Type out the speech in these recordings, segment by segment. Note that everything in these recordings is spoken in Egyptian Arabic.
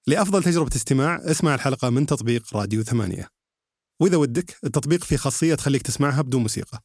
لأفضل تجربة استماع اسمع الحلقة من تطبيق راديو ثمانية وإذا ودك التطبيق فيه خاصية تخليك تسمعها بدون موسيقى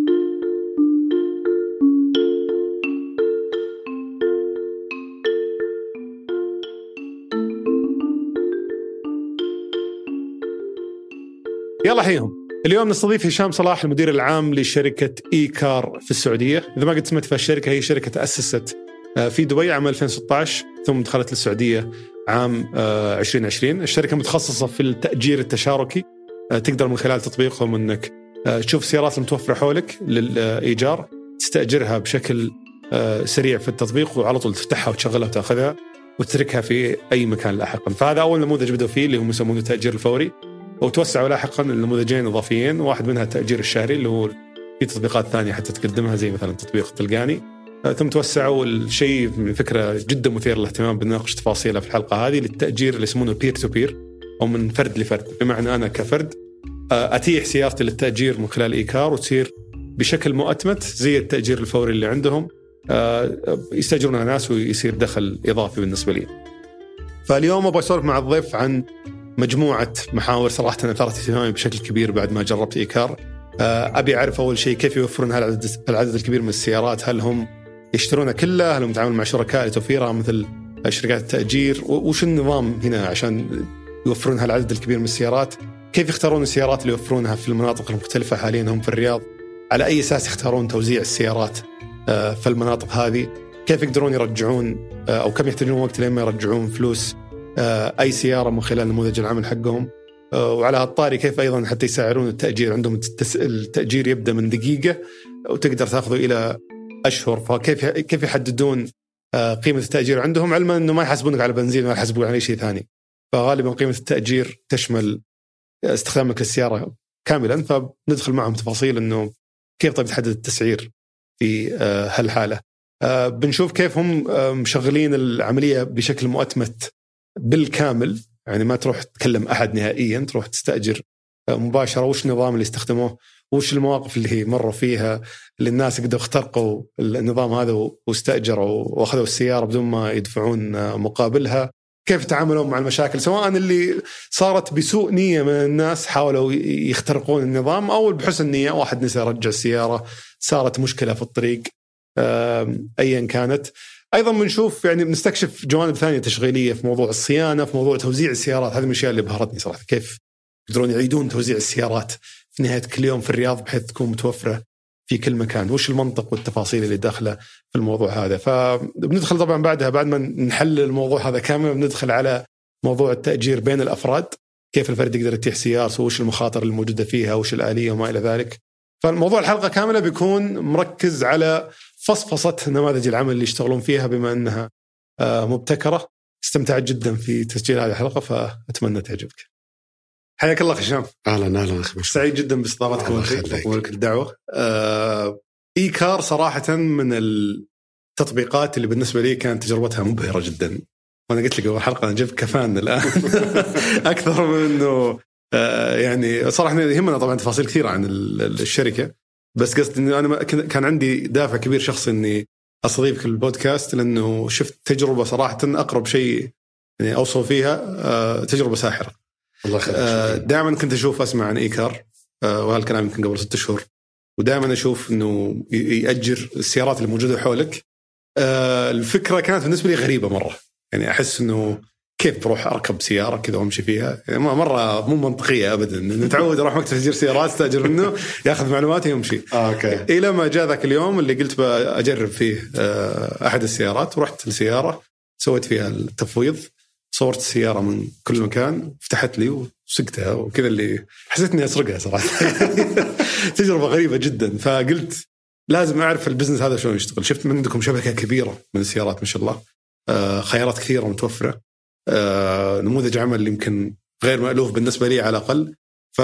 يلا حيهم اليوم نستضيف هشام صلاح المدير العام لشركة إي كار في السعودية إذا ما قد سمعت في الشركة هي شركة تأسست آه، في دبي عام 2016 ثم دخلت للسعودية عام 2020 آه، الشركة متخصصة في التأجير التشاركي آه، تقدر من خلال تطبيقهم أنك تشوف السيارات المتوفرة حولك للإيجار تستأجرها بشكل سريع في التطبيق وعلى طول تفتحها وتشغلها وتاخذها وتتركها في أي مكان لاحقا فهذا أول نموذج بدأوا فيه اللي هم يسمونه التأجير الفوري وتوسعوا لاحقا النموذجين اضافيين واحد منها التاجير الشهري اللي هو في تطبيقات ثانيه حتى تقدمها زي مثلا تطبيق تلقاني آه، ثم توسعوا الشيء فكره جدا مثيره للاهتمام بنناقش تفاصيلها في الحلقه هذه للتاجير اللي يسمونه بير تو بير او من فرد لفرد بمعنى انا كفرد آه، اتيح سيارتي للتاجير من خلال ايكار وتصير بشكل مؤتمت زي التاجير الفوري اللي عندهم آه، يستاجرونها ناس ويصير دخل اضافي بالنسبه لي. فاليوم ابغى اسولف مع الضيف عن مجموعه محاور صراحه اثارت اهتمامي بشكل كبير بعد ما جربت ايكار آه، ابي اعرف اول شيء كيف يوفرون هالعدد العدد الكبير من السيارات هل هم يشترونها كلها هل هم يتعاملون مع شركاء لتوفيرها مثل شركات التاجير وش النظام هنا عشان يوفرون هالعدد الكبير من السيارات كيف يختارون السيارات اللي يوفرونها في المناطق المختلفه حاليا هم في الرياض على اي اساس يختارون توزيع السيارات آه، في المناطق هذه كيف يقدرون يرجعون آه، او كم يحتاجون وقت لين ما يرجعون فلوس آه، اي سياره من خلال نموذج العمل حقهم آه، وعلى هالطاري كيف ايضا حتى يسعرون التاجير عندهم التاجير يبدا من دقيقه وتقدر تاخذه الى اشهر فكيف كيف يحددون آه، قيمه التاجير عندهم علما انه ما يحاسبونك على بنزين ولا يحاسبونك على اي شيء ثاني فغالبا قيمه التاجير تشمل استخدامك للسياره كاملا فندخل معهم تفاصيل انه كيف طيب تحدد التسعير في هالحاله بنشوف كيف هم مشغلين العمليه بشكل مؤتمت بالكامل يعني ما تروح تكلم احد نهائيا تروح تستاجر مباشره وش النظام اللي استخدموه وش المواقف اللي هي مروا فيها اللي الناس قدروا اخترقوا النظام هذا واستاجروا واخذوا السياره بدون ما يدفعون مقابلها كيف تعاملوا مع المشاكل سواء اللي صارت بسوء نيه من الناس حاولوا يخترقون النظام او بحسن نيه واحد نسى يرجع السياره صارت مشكله في الطريق ايا كانت ايضا بنشوف يعني بنستكشف جوانب ثانيه تشغيليه في موضوع الصيانه في موضوع توزيع السيارات هذه من الاشياء اللي بهرتني صراحه كيف يقدرون يعيدون توزيع السيارات في نهايه كل يوم في الرياض بحيث تكون متوفره في كل مكان وش المنطق والتفاصيل اللي داخله في الموضوع هذا فبندخل طبعا بعدها بعد ما نحلل الموضوع هذا كامل بندخل على موضوع التاجير بين الافراد كيف الفرد يقدر يتيح سيارته وش المخاطر الموجوده فيها وش الاليه وما الى ذلك فالموضوع الحلقه كامله بيكون مركز على فصفصه نماذج العمل اللي يشتغلون فيها بما انها آه، مبتكره استمتعت جدا في تسجيل هذه الحلقه فاتمنى تعجبك. حياك الله هشام. اهلا اهلا اخي سعيد جدا باستضافتكم ولك الدعوه. آه اي كار صراحه من التطبيقات اللي بالنسبه لي كانت تجربتها مبهره جدا. وانا قلت لك اول حلقه انا جبت كفان الان اكثر من انه آه يعني صراحه يهمنا طبعا تفاصيل كثيره عن الشركه بس قصدي انه انا كان عندي دافع كبير شخصي اني استضيفك البودكاست لانه شفت تجربه صراحه اقرب شيء يعني اوصف فيها آه، تجربه ساحره. الله يخليك آه، دائما كنت اشوف اسمع عن ايكار آه، وهالكلام يمكن قبل ست شهور ودائما اشوف انه ياجر السيارات اللي موجوده حولك الفكره كانت بالنسبه لي غريبه مره يعني احس انه كيف بروح اركب سياره كذا وامشي فيها يعني مره مو منطقيه ابدا نتعود اروح مكتب تسجيل سيارات استاجر منه ياخذ معلوماتي ويمشي آه، اوكي الى ما جاء ذاك اليوم اللي قلت اجرب فيه آه، احد السيارات ورحت السياره سويت فيها التفويض صورت السياره من كل مكان فتحت لي وسقتها وكذا اللي حسيت اني اسرقها صراحه تجربه غريبه جدا فقلت لازم اعرف البزنس هذا شلون يشتغل شفت من عندكم شبكه كبيره من السيارات ما شاء الله آه، خيارات كثيره متوفره آه، نموذج عمل يمكن غير مألوف بالنسبه لي على الاقل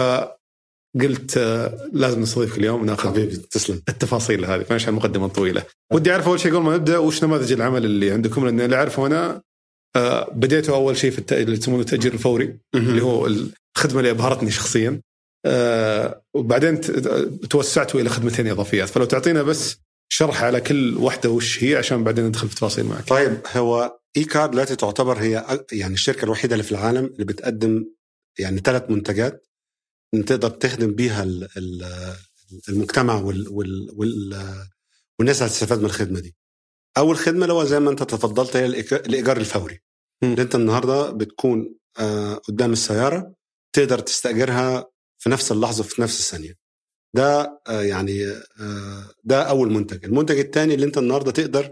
فقلت آه، لازم نستضيفك اليوم وناخذ حبيبي تسلم التفاصيل هذه فايش المقدمه الطويله ودي اعرف اول شيء قبل ما نبدا وش نماذج العمل اللي عندكم لان اللي اعرفه انا آه، بديته اول شيء في اللي يسمونه التاجير الفوري اللي هو الخدمه اللي ابهرتني شخصيا وبعدين توسعتوا الى خدمتين اضافيات فلو تعطينا بس شرح على كل واحده وش هي عشان بعدين ندخل في تفاصيل معك. طيب هو اي كار دلوقتي تعتبر هي أ- يعني الشركه الوحيده اللي في العالم اللي بتقدم يعني ثلاث منتجات إن تقدر تخدم بيها ال- ال- المجتمع وال وال وال والناس هتستفاد من الخدمه دي. اول خدمه اللي هو زي ما انت تفضلت هي الإيك- الايجار الفوري. مم. اللي انت النهارده بتكون آه، قدام السياره تقدر تستاجرها في نفس اللحظه في نفس الثانيه. ده آه، يعني آه، ده اول منتج، المنتج الثاني اللي انت النهارده تقدر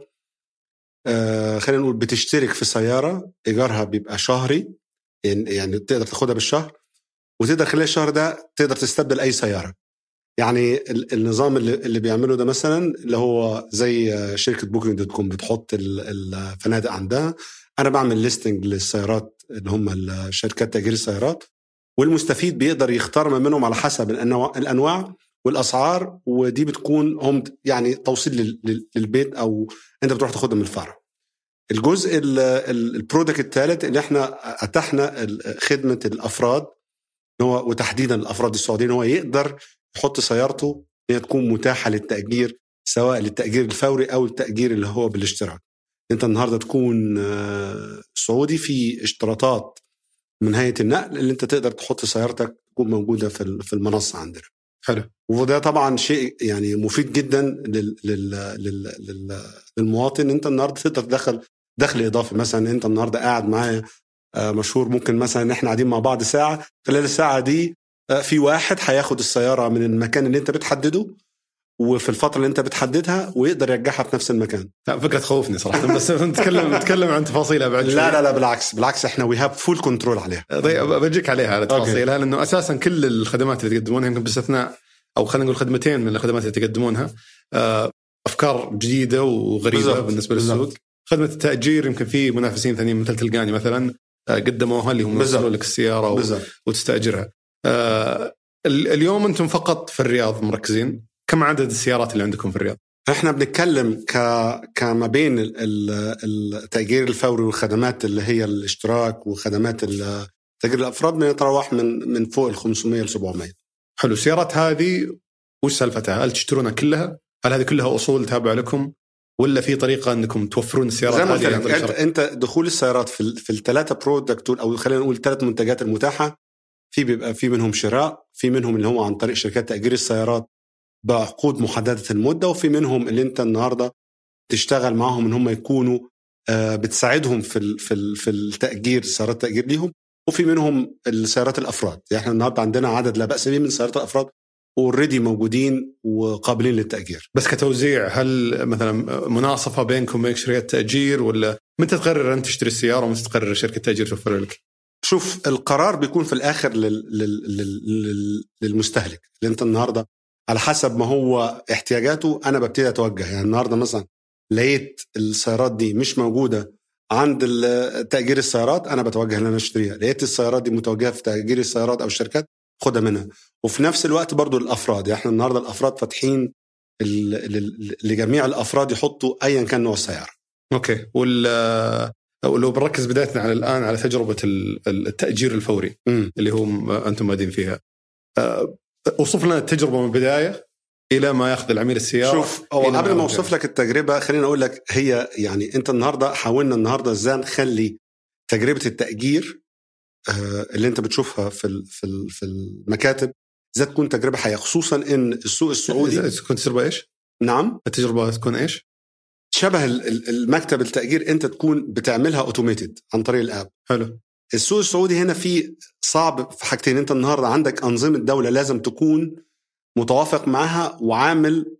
آه، خلينا نقول بتشترك في سياره ايجارها بيبقى شهري يعني يعني تقدر تاخدها بالشهر وتقدر خلال الشهر ده تقدر تستبدل اي سياره. يعني ال- النظام اللي اللي بيعمله ده مثلا اللي هو زي آه، شركه بوكينج دوت كوم بتحط ال- الفنادق عندها انا بعمل ليستنج للسيارات اللي هم الشركات تأجير السيارات والمستفيد بيقدر يختار ما منهم على حسب الانواع الانواع والاسعار ودي بتكون هم يعني توصيل لل- لل- للبيت او انت بتروح تاخدها من الفرع. الجزء ال- ال- البرودكت الثالث اللي احنا اتحنا ال- خدمه الافراد إن هو وتحديدا الافراد السعوديين هو يقدر يحط سيارته ان هي تكون متاحه للتاجير سواء للتاجير الفوري او التاجير اللي هو بالاشتراك. انت النهارده تكون آه، سعودي في اشتراطات من هيئه النقل اللي انت تقدر تحط سيارتك تكون موجوده في ال- في المنصه عندنا. حلو وده طبعا شيء يعني مفيد جدا لل لل لل لل للمواطن انت النهارده تقدر تدخل دخل اضافي مثلا انت النهارده قاعد معايا آه، مشهور ممكن مثلا ان احنا قاعدين مع بعض ساعه خلال الساعه دي آه، في واحد هياخد السياره من المكان اللي انت بتحدده وفي الفتره اللي انت بتحددها ويقدر يرجعها في نفس المكان لا فكره تخوفني صراحه بس نتكلم نتكلم عن تفاصيلها بعد شوي. لا لا لا بالعكس بالعكس احنا وي هاف فول كنترول عليها طيب بجيك عليها على أوكي. تفاصيلها لانه اساسا كل الخدمات اللي تقدمونها يمكن باستثناء او خلينا نقول خدمتين من الخدمات اللي تقدمونها آه، افكار جديده وغريبه بالضبط. بالنسبه بالضبط. للسوق خدمه التاجير يمكن في منافسين ثانيين مثل تلقاني مثلا آه، قدموها اللي هم بالضبط. يوصلوا لك السياره و- بالضبط وتستاجرها آه، ال- اليوم انتم فقط في الرياض مركزين كم عدد السيارات اللي عندكم في الرياض؟ احنا بنتكلم ك كما بين ال- ال- التأجير الفوري والخدمات اللي هي الاشتراك وخدمات ال- تأجير الافراد بنتراوح من من فوق ال 500 ل 700 حلو السيارات هذه وش سالفتها؟ هل تشترونها كلها؟ هل هذه كلها اصول تابعه لكم؟ ولا في طريقه انكم توفرون السيارات زي ما قلت هذه عن لك طريق انت, شركة؟ انت دخول السيارات في ال- في الثلاثه برودكت او خلينا نقول الثلاث منتجات المتاحه في بيبقى في منهم شراء في منهم اللي هو عن طريق شركات تأجير السيارات بعقود محدده المده وفي منهم اللي انت النهارده تشتغل معاهم ان هم يكونوا آه، بتساعدهم في ال- في ال- في التأجير سيارات التأجير ليهم وفي منهم السيارات الافراد يعني احنا النهارده عندنا عدد لا باس به من سيارات الافراد اوريدي موجودين وقابلين للتأجير بس كتوزيع هل مثلا مناصفه بينكم وبين شركات تاجير ولا متى تقرر انت تشتري السياره ومتى تقرر شركه تاجير توفر لك؟ شوف القرار بيكون في الاخر لل... لل... لل... لل... للمستهلك اللي انت النهارده على حسب ما هو احتياجاته انا ببتدي اتوجه يعني النهارده مثلا لقيت السيارات دي مش موجوده عند ال- تأجير السيارات انا بتوجه ان انا اشتريها لقيت السيارات دي متوجهه في تأجير السيارات او الشركات خدها منها وفي نفس الوقت برضو الافراد يعني احنا النهارده الافراد فاتحين ال... ل- لجميع الافراد يحطوا ايا كان نوع السياره اوكي وال لو بنركز بدايتنا على الان على تجربه ال- التاجير الفوري امم اللي هو م- انتم بادين فيها. أه، اوصف لنا التجربه من البدايه الى ما ياخذ العميل السياره شوف هو إلى قبل ما يرجع. اوصف لك التجربه خليني اقول لك هي يعني انت النهارده حاولنا النهارده ازاي نخلي تجربه التاجير آه، اللي انت بتشوفها في ال- في ال- في المكاتب ازاي تكون تجربه حقيقيه خصوصا ان السوق السعودي إذا كنت تجربه ايش؟ نعم التجربه تكون ايش؟ شبه ال- ال- المكتب التاجير انت تكون بتعملها اوتوميتد عن طريق الاب حلو السوق السعودي هنا في صعب في حاجتين انت النهارده عندك انظمه دوله لازم تكون متوافق معاها وعامل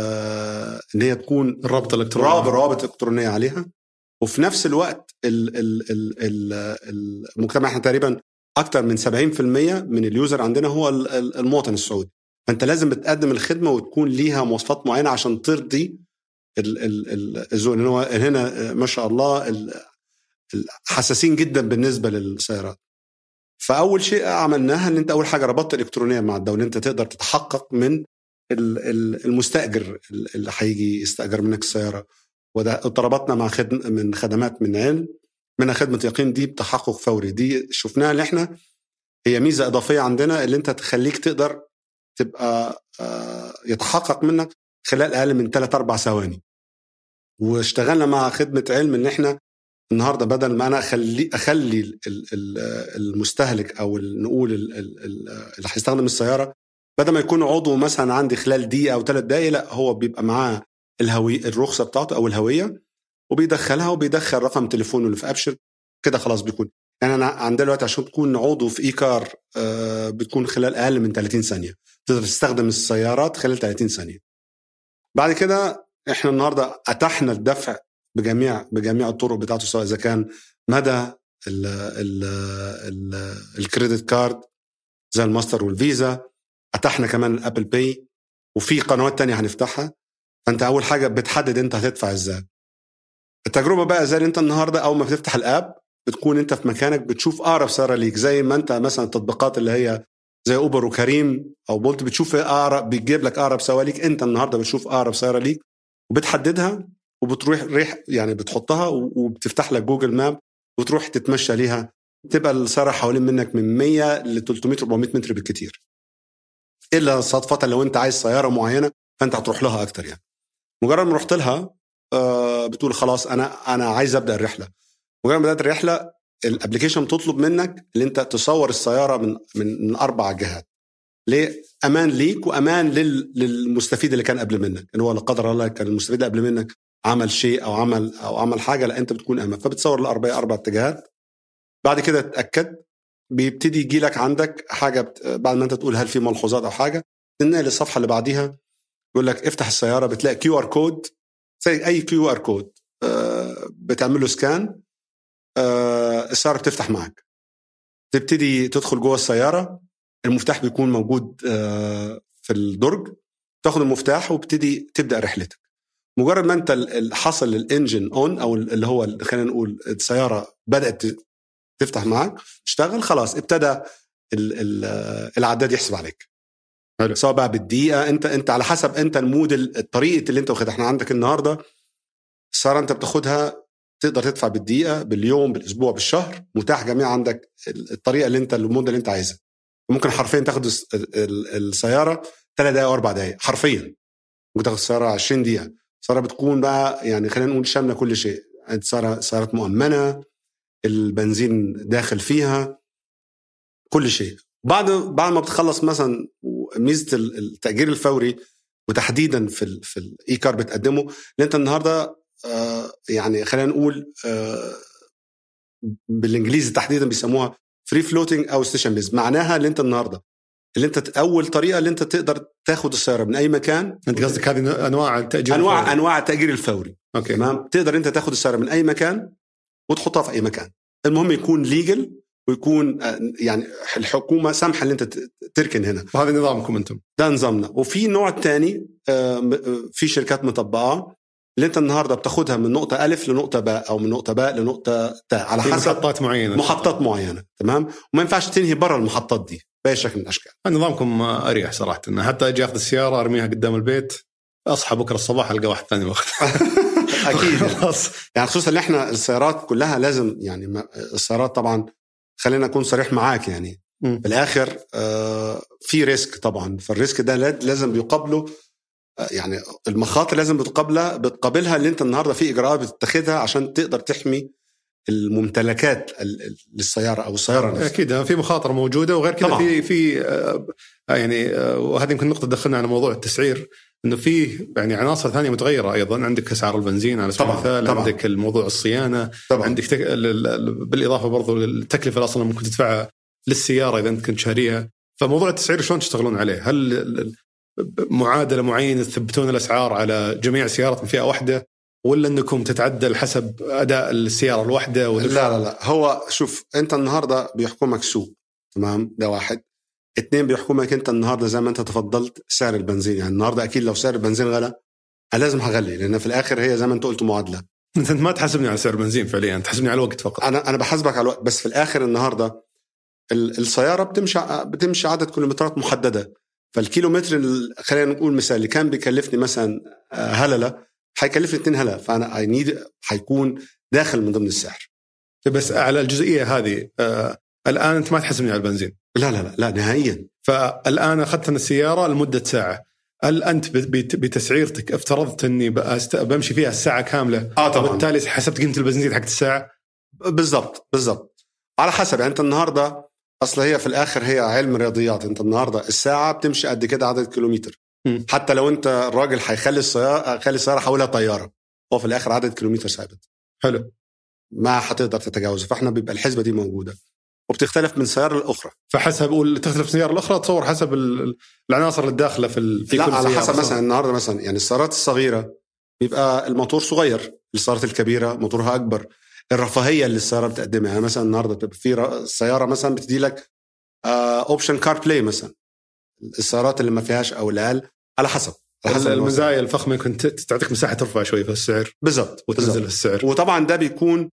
آه ان هي تكون الرابط الالكتروني رابط روابط الكترونيه عليها وفي نفس الوقت ال ال ال ال المجتمع احنا تقريبا اكثر من 70% من اليوزر عندنا هو ال- ال- المواطن السعودي فانت لازم بتقدم الخدمه وتكون ليها مواصفات معينه عشان ترضي ال- ال- ال- الذوق لان هو هنا ما شاء الله ال- ال- حساسين جدا بالنسبه للسيارات فاول شيء عملناها ان انت اول حاجه ربطت الكترونيا مع الدوله انت تقدر تتحقق من ال- ال- المستاجر اللي هيجي يستاجر منك السياره وده ربطنا مع خدم من خدمات من علم منها خدمه يقين دي بتحقق فوري دي شفناها اللي احنا هي ميزه اضافيه عندنا اللي انت تخليك تقدر تبقى آه، يتحقق منك خلال اقل من 3 4 ثواني واشتغلنا مع خدمه علم ان احنا النهارده بدل ما انا اخلي اخلي ال- ال- المستهلك او ال- نقول ال- ال- ال- اللي هيستخدم السياره بدل ما يكون عضو مثلا عندي خلال دقيقه او ثلاث دقائق لا هو بيبقى معاه الهوي الرخصه بتاعته او الهويه وبيدخلها وبيدخل رقم تليفونه اللي في ابشر كده خلاص بيكون يعني انا عندنا دلوقتي عشان تكون عضو في ايكار آه، بتكون خلال اقل من 30 ثانيه تقدر تستخدم السيارات خلال 30 ثانيه بعد كده احنا النهارده اتحنا الدفع بجميع بجميع الطرق بتاعته سواء اذا كان مدى ال ال ال الكريدت كارد زي الماستر والفيزا اتحنا كمان الابل باي وفي قنوات تانية هنفتحها فانت اول حاجه بتحدد انت هتدفع ازاي التجربه بقى زي انت النهارده اول ما بتفتح الاب بتكون انت في مكانك بتشوف اقرب سياره ليك زي ما انت مثلا التطبيقات اللي هي زي اوبر وكريم او بولت بتشوف اقرب بتجيب لك اقرب سياره ليك انت النهارده بتشوف اقرب سياره ليك وبتحددها وبتروح ريح يعني بتحطها وبتفتح لك جوجل ماب وتروح تتمشى ليها تبقى السياره حوالين منك من 100 ل 300 400 متر بالكتير الا صدفه لو انت عايز سياره معينه فانت هتروح لها اكتر يعني مجرد ما رحت لها آه، بتقول خلاص انا انا عايز ابدا الرحله مجرد ما بدات الرحله الابلكيشن بتطلب منك ان انت تصور السياره من من, من اربع جهات ليه؟ امان ليك وامان لل... للمستفيد اللي كان قبل منك ان هو لا قدر الله كان المستفيد اللي قبل منك عمل شيء او عمل او عمل حاجه لا انت بتكون امان فبتصور الاربع اربع اتجاهات بعد كده تتاكد بيبتدي يجي لك عندك حاجه بت... بعد ما انت تقول هل في ملحوظات او حاجه تنقل للصفحه اللي بعديها يقول لك افتح السياره بتلاقي كيو ار كود زي اي كيو ار كود آه، بتعمل له سكان آه، السياره بتفتح معك تبتدي تدخل جوه السياره المفتاح بيكون موجود آه، في الدرج تاخد المفتاح وبتدي تبدا رحلتك مجرد ما انت ال- ال- حصل الانجن اون او اللي هو ال- خلينا نقول السياره بدات ت- تفتح معك تشتغل خلاص ابتدى ال- ال- العداد يحسب عليك حلو. سواء بقى بالدقيقه انت انت على حسب انت المود ال- الطريقه اللي انت واخدها احنا عندك النهارده السياره انت بتاخدها تقدر تدفع بالدقيقه باليوم بالاسبوع بالشهر متاح جميع عندك ال- الطريقه اللي انت المده اللي انت عايزها ممكن حرفيا تاخد الس- ال- ال- السياره ثلاث دقائق واربع دقائق حرفيا ممكن تاخد السياره 20 دقيقه السياره بتكون بقى يعني خلينا نقول شامله كل شيء السياره سيارات مؤمنه البنزين داخل فيها كل شيء بعد بعد ما بتخلص مثلا ميزه ال- التاجير الفوري وتحديدا في ال في الاي كار بتقدمه اللي انت النهارده آه يعني خلينا نقول آه بالانجليزي تحديدا بيسموها فري فلوتنج او ستيشن بيز معناها اللي انت النهارده اللي انت اول طريقه اللي انت تقدر تاخد السياره من اي مكان انت قصدك هذه انواع التاجير انواع الفوري. انواع التاجير الفوري اوكي تمام تقدر انت تاخد السياره من اي مكان وتحطها في اي مكان المهم يكون ليجل ويكون آه، يعني الحكومه سامحه ان انت ت- تركن هنا وهذا نظامكم انتم ده نظامنا وفي نوع تاني آه، م- آه، في شركات مطبقاه اللي انت النهارده بتاخدها من نقطه الف لنقطه باء او من نقطه باء لنقطه تاء على في حسب محطات معينه محطات معينه تمام وما ينفعش تنهي برا المحطات دي باي شكل من الاشكال نظامكم اريح صراحه إنه حتى اجي اخذ السياره ارميها قدام البيت اصحى بكره الصباح القى واحد ثاني واخذ اكيد يعني. خلاص يعني خصوصا ان احنا السيارات كلها لازم يعني ما- السيارات طبعا خلينا اكون صريح معاك يعني مم. في الاخر آه، في ريسك طبعا فالريسك ده لا- لازم بيقابله آه، يعني المخاطر لازم بتقابلها بتقابلها اللي انت النهارده في اجراءات بتتخذها عشان تقدر تحمي الممتلكات ال- ال- للسياره او السياره نفسها اكيد في مخاطره موجوده وغير كذا طبعاً. في في آه، يعني آه، وهذه يمكن نقطه دخلنا على موضوع التسعير انه في يعني عناصر ثانيه متغيره ايضا عندك اسعار البنزين على سبيل طبعاً، المثال طبعاً. عندك الموضوع الصيانه طبعا عندك تك... ال- ال- ال- بالاضافه برضو للتكلفه اللي اصلا ممكن تدفعها للسياره اذا انت كنت شاريها فموضوع التسعير شلون تشتغلون عليه؟ هل ال- ال- معادله معينه تثبتون الاسعار على جميع السيارات من فئه واحده ولا انكم تتعدل حسب اداء السياره الواحده لا ودفع لا لا هو شوف انت النهارده بيحكمك سوق تمام ده واحد اتنين بيحكمك انت النهارده زي ما انت تفضلت سعر البنزين يعني النهارده اكيد لو سعر البنزين غلى انا لازم هغلي لان في الاخر هي زي ما انت قلت معادله انت ما تحاسبني على سعر البنزين فعليا انت تحاسبني على الوقت فقط انا انا بحاسبك على الوقت بس في الاخر النهارده ال- السياره بتمشي بتمشي عدد كيلومترات محدده فالكيلومتر ال- خلينا نقول مثال اللي كان بيكلفني مثلا آه، هلله هيكلفني 2 هلله فانا اي نيد هيكون داخل من ضمن السعر بس على الجزئيه هذه آه الان انت ما تحاسبني على البنزين لا لا لا لا نهائيا فالان اخذت انا السياره لمده ساعه هل انت ب- بت- بتسعيرتك افترضت اني بأست... بمشي فيها الساعه كامله اه طبعا وبالتالي حسبت قيمه البنزين حقت الساعه بالظبط بالظبط على حسب يعني انت النهارده اصل هي في الاخر هي علم رياضيات انت النهارده الساعه بتمشي قد كده عدد كيلومتر م. حتى لو انت الراجل هيخلي السياره خلي السياره حولها طياره هو في الاخر عدد كيلومتر ثابت حلو ما هتقدر تتجاوزه فاحنا بيبقى الحسبه دي موجوده وبتختلف من سياره لاخرى فحسب تختلف السياره الاخرى تصور حسب ال- العناصر اللي داخله في, ال... في لا كل على سيارة حسب صح؟ مثلا النهارده مثلا يعني السيارات الصغيره بيبقى الموتور صغير السيارات الكبيره موتورها اكبر الرفاهيه اللي السياره بتقدمها يعني مثلا النهارده بتبقى في ر- سياره مثلا بتدي لك اوبشن كار بلاي مثلا السيارات اللي ما فيهاش او الاقل على حسب على حسب الوسائل. المزايا الفخمه يمكن ت- تعطيك مساحه ترفع شوي في السعر بالظبط وتنزل بالظبط. في السعر وطبعا ده بيكون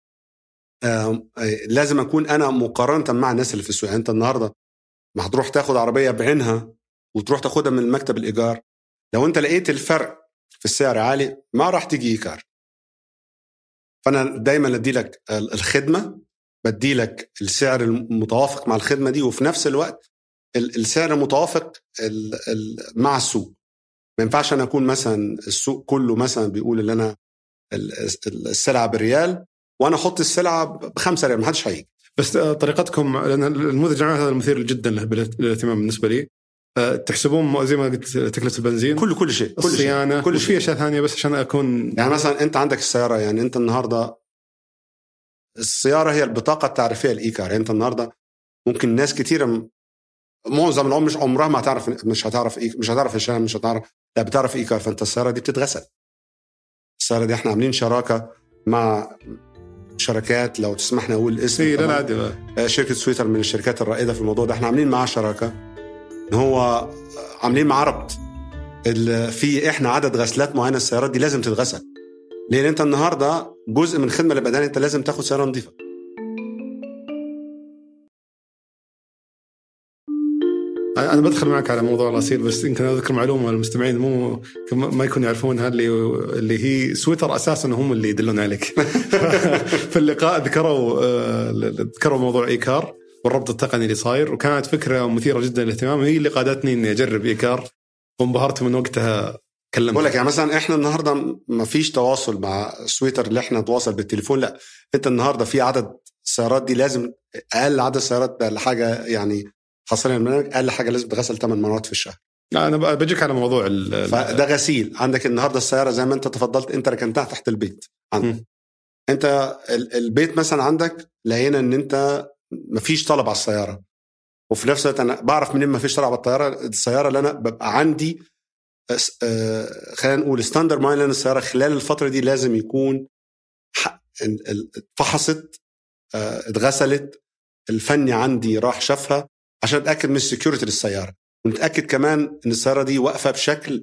آم، آه، لازم اكون انا مقارنه مع الناس اللي في السوق يعني انت النهارده ما هتروح تاخد عربيه بعينها وتروح تاخدها من المكتب الايجار لو انت لقيت الفرق في السعر عالي ما راح تيجي ايجار فانا دايما ادي لك الخدمه بدي لك السعر المتوافق مع الخدمه دي وفي نفس الوقت ال- السعر المتوافق ال- ال- مع السوق ما ينفعش انا اكون مثلا السوق كله مثلا بيقول ان انا ال- ال- السلعه بريال وانا احط السلعه بخمسة ريال ما حدش هيجي بس آه، طريقتكم لان النموذج العام هذا المثير جدا له بال- للاهتمام بالنسبه لي آه، تحسبون زي ما قلت تكلفه البنزين كل كل شيء كل شيء الصيانه كل كل شيء. في اشياء ثانيه بس عشان اكون يعني مثلا انت عندك السياره يعني انت النهارده السياره هي البطاقه التعريفيه الايكار يعني انت النهارده ممكن ناس كتيره م- معظم العمر مش عمرها ما هتعرف مش هتعرف إيك مش هتعرف الشارع مش هتعرف لا بتعرف ايكار فانت السياره دي بتتغسل السياره دي احنا عاملين شراكه مع شركات لو تسمحنا اقول اسم اي لا لا طبعاً. عادي آه، شركه سويتر من الشركات الرائده في الموضوع ده احنا عاملين معاه شراكه ان هو آه، عاملين معاه ربط ال- في احنا عدد غسلات معينه السيارات دي لازم تتغسل لان انت النهارده جزء من الخدمه البدنيه انت لازم تاخد سياره نظيفه انا بدخل معك على موضوع الاصيل بس يمكن اذكر معلومه للمستمعين مو ما يكونوا يعرفونها اللي اللي هي سويتر اساسا هم اللي يدلون عليك في اللقاء ذكروا آه، ذكروا موضوع ايكار والربط التقني اللي صاير وكانت فكره مثيره جدا للاهتمام هي اللي قادتني اني اجرب ايكار وانبهرت من وقتها كلمت بقول لك يعني مثلا احنا النهارده ما فيش تواصل مع سويتر اللي احنا نتواصل بالتليفون لا انت النهارده في عدد السيارات دي لازم اقل عدد سيارات اقل حاجه يعني حصريا البرنامج اقل حاجه لازم تغسل 8 مرات في الشهر لا انا ب- بجيك على موضوع ال- ال- فده غسيل عندك النهارده السياره زي ما انت تفضلت انت ركنتها تحت البيت عندك م. انت ال- البيت مثلا عندك لقينا ان انت مفيش طلب على السياره وفي نفس الوقت انا بعرف منين مفيش طلب على الطياره السياره اللي انا ببقى عندي أس- آه، خلينا نقول ستاندر معين لان السياره خلال الفتره دي لازم يكون ح- ال- ال- اتفحصت آه، اتغسلت الفني عندي راح شافها عشان اتاكد من السكيورتي للسياره ونتاكد كمان ان السياره دي واقفه بشكل